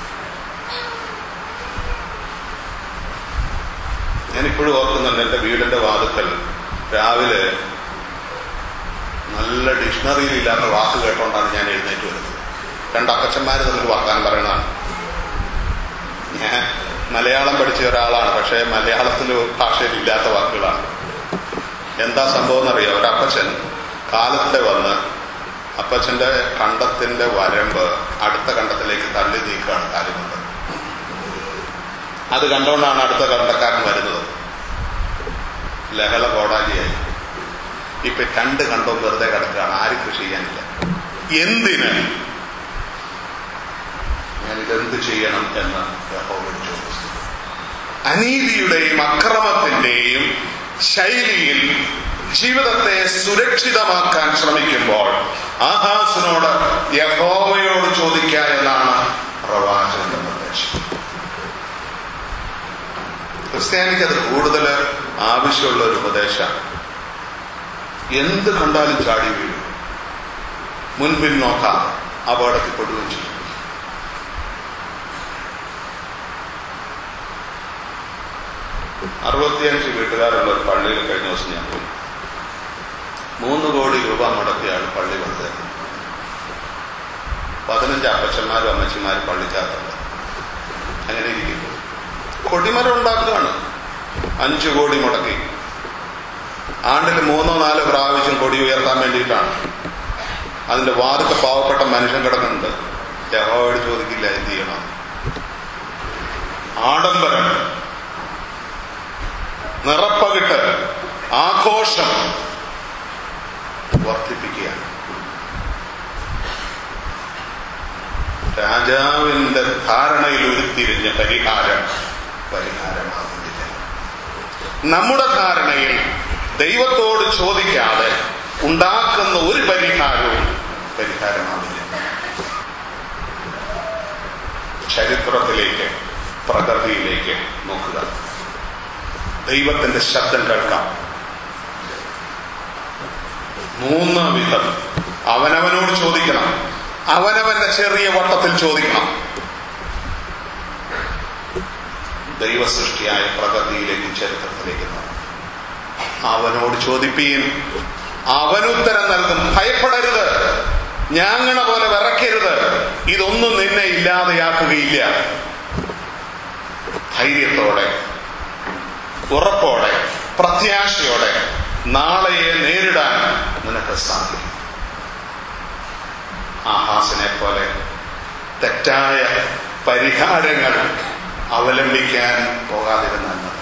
ഞാനിപ്പോഴും ഓർക്കുന്നുണ്ട് എൻ്റെ വീടിന്റെ വാതുക്കൽ രാവിലെ നല്ല ഡിക്ഷണറിയിൽ ഇല്ലാത്ത വാക്ക് കേട്ടോണ്ടാണ് ഞാൻ എഴുന്നേറ്റ് വരുന്നത് രണ്ട് അപ്പച്ചന്മാർ തമ്മിൽ വർത്താനം പറയണതാണ് ഞാൻ മലയാളം പഠിച്ച ഒരാളാണ് പക്ഷേ മലയാളത്തിൽ ഭാഷയിൽ ഇല്ലാത്ത വാക്കുകളാണ് എന്താ സംഭവം എന്നറിയാം ഒരപ്പച്ചൻ കാലത്തെ വന്ന് അപ്പച്ചന്റെ കണ്ടത്തിന്റെ വരമ്പ് അടുത്ത കണ്ടത്തിലേക്ക് തള്ളി നീക്കുകയാണ് കാലുകൊണ്ട് അത് കണ്ടുകൊണ്ടാണ് അടുത്ത കണ്ടക്കാരൻ വരുന്നത് ലഹള കോടാലിയായി ഇപ്പൊ രണ്ട് കണ്ടവും വെറുതെ കിടക്കുകയാണ് ആരും കൃഷി ചെയ്യാനില്ല എന്തിന് ഞാനിതെന്ത് ചെയ്യണം എന്ന് യഹോവയോട് ചോദിച്ചു അനീതിയുടെയും അക്രമത്തിന്റെയും ശൈലിയിൽ ജീവിതത്തെ സുരക്ഷിതമാക്കാൻ ശ്രമിക്കുമ്പോൾ ആഹാസിനോട് യഹോവയോട് ചോദിക്കുക എന്നാണ് പ്രവാചകന്റെ നിർദ്ദേശം ക്രിസ്ത്യാനിക്ക് അത് കൂടുതൽ ആവശ്യമുള്ള ഒരു ഉപദേശമാണ് എന്ത് കണ്ടാലും ചാടി വീഴും മുൻപിൽ നോക്കാതെ അപകടത്തിൽപ്പെടുകയും ചെയ്യും അറുപത്തിയഞ്ച് വീട്ടുകാരുള്ള ഒരു പള്ളിയിൽ കഴിഞ്ഞ ദിവസം ഞാൻ പോയി മൂന്ന് കോടി രൂപ മുടക്കിയാണ് പള്ളി പണിത് പതിനഞ്ച് അപ്പച്ചന്മാരും അമ്മച്ചിമാരും പള്ളിക്കകത്തുണ്ട് അങ്ങനെ ഇരിക്കുന്നു കൊടിമരം ഉണ്ടാക്കുകയാണ് അഞ്ചു കോടി മുടക്കി ആണ്ടിൽ മൂന്നോ നാലോ പ്രാവശ്യം കൊടി ഉയർത്താൻ വേണ്ടിയിട്ടാണ് അതിന്റെ വാതുക്ക പാവപ്പെട്ട മനുഷ്യൻ കിടക്കുന്നുണ്ട് യഹോയോട് ചോദിക്കില്ല എന്ത് ചെയ്യണം ആഡംബരം നിറപ്പകിട്ട് ആഘോഷം വർദ്ധിപ്പിക്കുകയാണ് രാജാവിന്റെ ധാരണയിൽ ഉരുത്തിരിഞ്ഞ പരിഹാരം പരിഹാരമാകുന്നില്ല നമ്മുടെ ധാരണയിൽ ദൈവത്തോട് ചോദിക്കാതെ ഉണ്ടാക്കുന്ന ഒരു പരിഹാരവും പരിഹാരമാവില്ല ചരിത്രത്തിലേക്ക് പ്രകൃതിയിലേക്ക് നോക്കുക ദൈവത്തിന്റെ ശബ്ദം കേൾക്കാം മൂന്ന് വിധം അവനവനോട് ചോദിക്കണം അവനവന്റെ ചെറിയ വട്ടത്തിൽ ചോദിക്കണം ദൈവസൃഷ്ടിയായ പ്രകൃതിയിലേക്ക് ചരിത്രത്തിലേക്ക് നോക്കണം അവനോട് ചോദിപ്പീൻ അവനുത്തരം നൽകും ഭയപ്പെടരുത് ഞാങ്ങണ പോലെ വിറയ്ക്കരുത് ഇതൊന്നും നിന്നെ ഇല്ലാതെയാക്കുകയില്ല ധൈര്യത്തോടെ ഉറപ്പോടെ പ്രത്യാശയോടെ നാളെയെ നേരിടാൻ നിനക്ക് സാധിക്കും ആഹാസിനെ പോലെ തെറ്റായ പരിഹാരങ്ങൾ അവലംബിക്കാൻ പോകാതിരുന്നാൽ മതി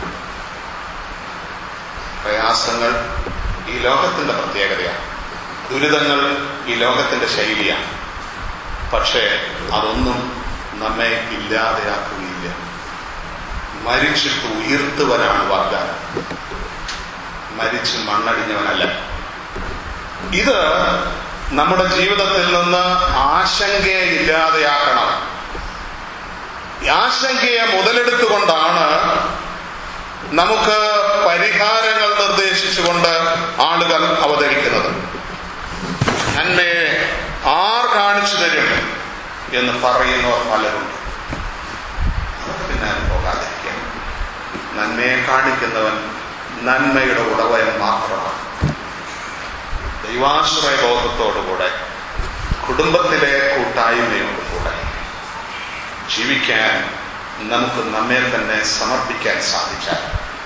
പ്രയാസങ്ങൾ ഈ ലോകത്തിന്റെ പ്രത്യേകതയാണ് ദുരിതങ്ങൾ ഈ ലോകത്തിന്റെ ശൈലിയാണ് പക്ഷേ അതൊന്നും നമ്മെ ഇല്ലാതെയാക്കുകയില്ല മരിച്ചിട്ട് ഉയർത്തുവനാണ് വാഗ്ദാനം മരിച്ച് മണ്ണടിഞ്ഞവനല്ല ഇത് നമ്മുടെ ജീവിതത്തിൽ നിന്ന് ആശങ്കയെ ഇല്ലാതെയാക്കണം ഈ ആശങ്കയെ മുതലെടുത്തുകൊണ്ടാണ് നമുക്ക് പരിഹാരങ്ങൾ നിർദ്ദേശിച്ചുകൊണ്ട് ആളുകൾ അവതരിക്കുന്നത് നന്മയെ ആർ കാണിച്ചു തരും എന്ന് പറയുന്നവർ പലരുണ്ട് അവർക്ക് പിന്നാലെ പോകാതിരിക്കുക നന്മയെ കാണിക്കുന്നവൻ നന്മയുടെ ഉടവയൻ മാത്രമാണ് ദൈവാശ്രയ ബോധത്തോടുകൂടെ കുടുംബത്തിലെ കൂട്ടായ്മയോടുകൂടെ ജീവിക്കാൻ നമുക്ക് നമ്മെ തന്നെ സമർപ്പിക്കാൻ സാധിച്ചാൽ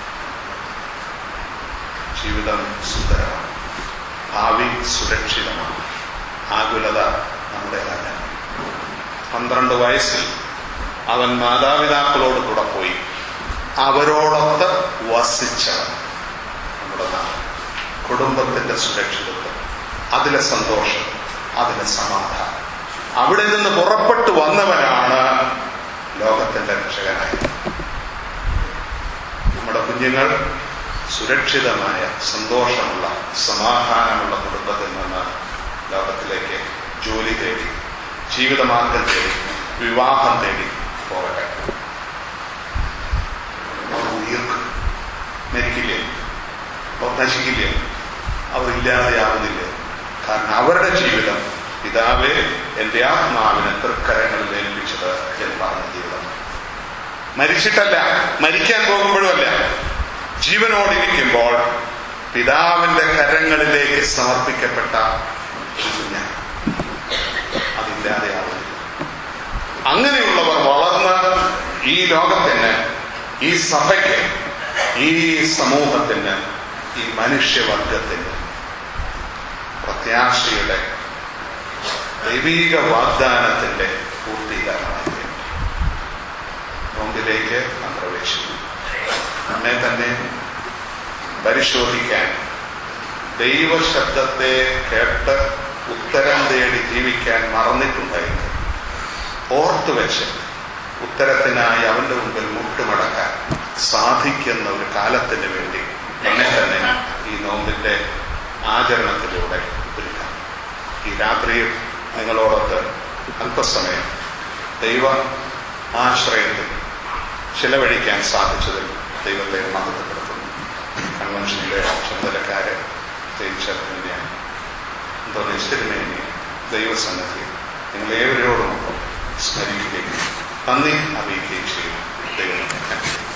ജീവിതം സുന്ദരമാണ് ഭാവി സുരക്ഷിതമാണ് ആകുലത നമ്മുടേതല്ല പന്ത്രണ്ട് വയസ്സിൽ അവൻ മാതാപിതാക്കളോട് കൂടെ പോയി അവരോടൊത്ത് വസിച്ചവൻ നമ്മുടെ നാട് കുടുംബത്തിന്റെ സുരക്ഷിതത്വം അതിലെ സന്തോഷം അതിലെ സമാധാനം അവിടെ നിന്ന് പുറപ്പെട്ടു വന്നവനാണ് ലോകത്തിന്റെ രക്ഷകനായി നമ്മുടെ കുഞ്ഞുങ്ങൾ സുരക്ഷിതമായ സന്തോഷമുള്ള സമാധാനമുള്ള കുടുംബത്തിൽ നിന്ന് ലോകത്തിലേക്ക് ജോലി തേടി ജീവിതമാർഗം തേടി വിവാഹം തേടി പോകട്ടെ അവർ ഉയർക്കും മരിക്കില്ലേ അവർ നശിക്കില്ലേ അവർ ഇല്ലാതെയാവുന്നില്ലേ കാരണം അവരുടെ ജീവിതം പിതാവേ എന്റെ ആത്മാവിനെ തൃക്കരങ്ങളിൽ ഏൽപ്പിച്ചത് എന്ന് പറഞ്ഞ ജീവിതം മരിച്ചിട്ടല്ല മരിക്കാൻ പോകുമ്പോഴുമല്ല ജീവനോടിരിക്കുമ്പോൾ പിതാവിന്റെ കരങ്ങളിലേക്ക് സമർപ്പിക്കപ്പെട്ട കുഞ്ഞ് അതില്ലാതെയാവുന്നില്ല അങ്ങനെയുള്ളവർ വളർന്ന് ഈ ലോകത്തിന് ഈ സഭയ്ക്ക് ഈ സമൂഹത്തിന് ഈ മനുഷ്യവർഗത്തിന് പ്രത്യാശയുടെ ദൈവീക വാഗ്ദാനത്തിന്റെ പൂർത്തീകരണമായി നോമ്പിലേക്ക് നാം പ്രവേശിക്കുന്നു നമ്മെ തന്നെ പരിശോധിക്കാൻ ദൈവശബ്ദത്തെ കേട്ട് ഉത്തരം തേടി ജീവിക്കാൻ മറന്നിട്ടുണ്ടായിരുന്നു ഓർത്തു വെച്ച് ഉത്തരത്തിനായി അവന്റെ മുമ്പിൽ മുട്ടുമടക്കാൻ സാധിക്കുന്ന ഒരു കാലത്തിന് വേണ്ടി എന്നെ തന്നെ ഈ നോമ്പിന്റെ ആചരണത്തിലൂടെ ഒരുക്കാം ഈ രാത്രിയിൽ നിങ്ങളോടൊത്ത് അല്പസമയം ദൈവ ആശ്രയത്തിൽ ചിലവഴിക്കാൻ സാധിച്ചതിൽ ദൈവത്തെ മഹത്വപ്പെടുത്തുന്നു കൺവെൻഷനിലെ ചുമതലക്കാരെ പ്രത്യേകിച്ച് നിശ്ചിതമേനി ദൈവസന്നദ്ധി നിങ്ങൾ ഏവരോടുമൊപ്പം സ്മരിക്കുകയും നന്ദി അറിയിക്കുകയും ചെയ്യും ദൈവം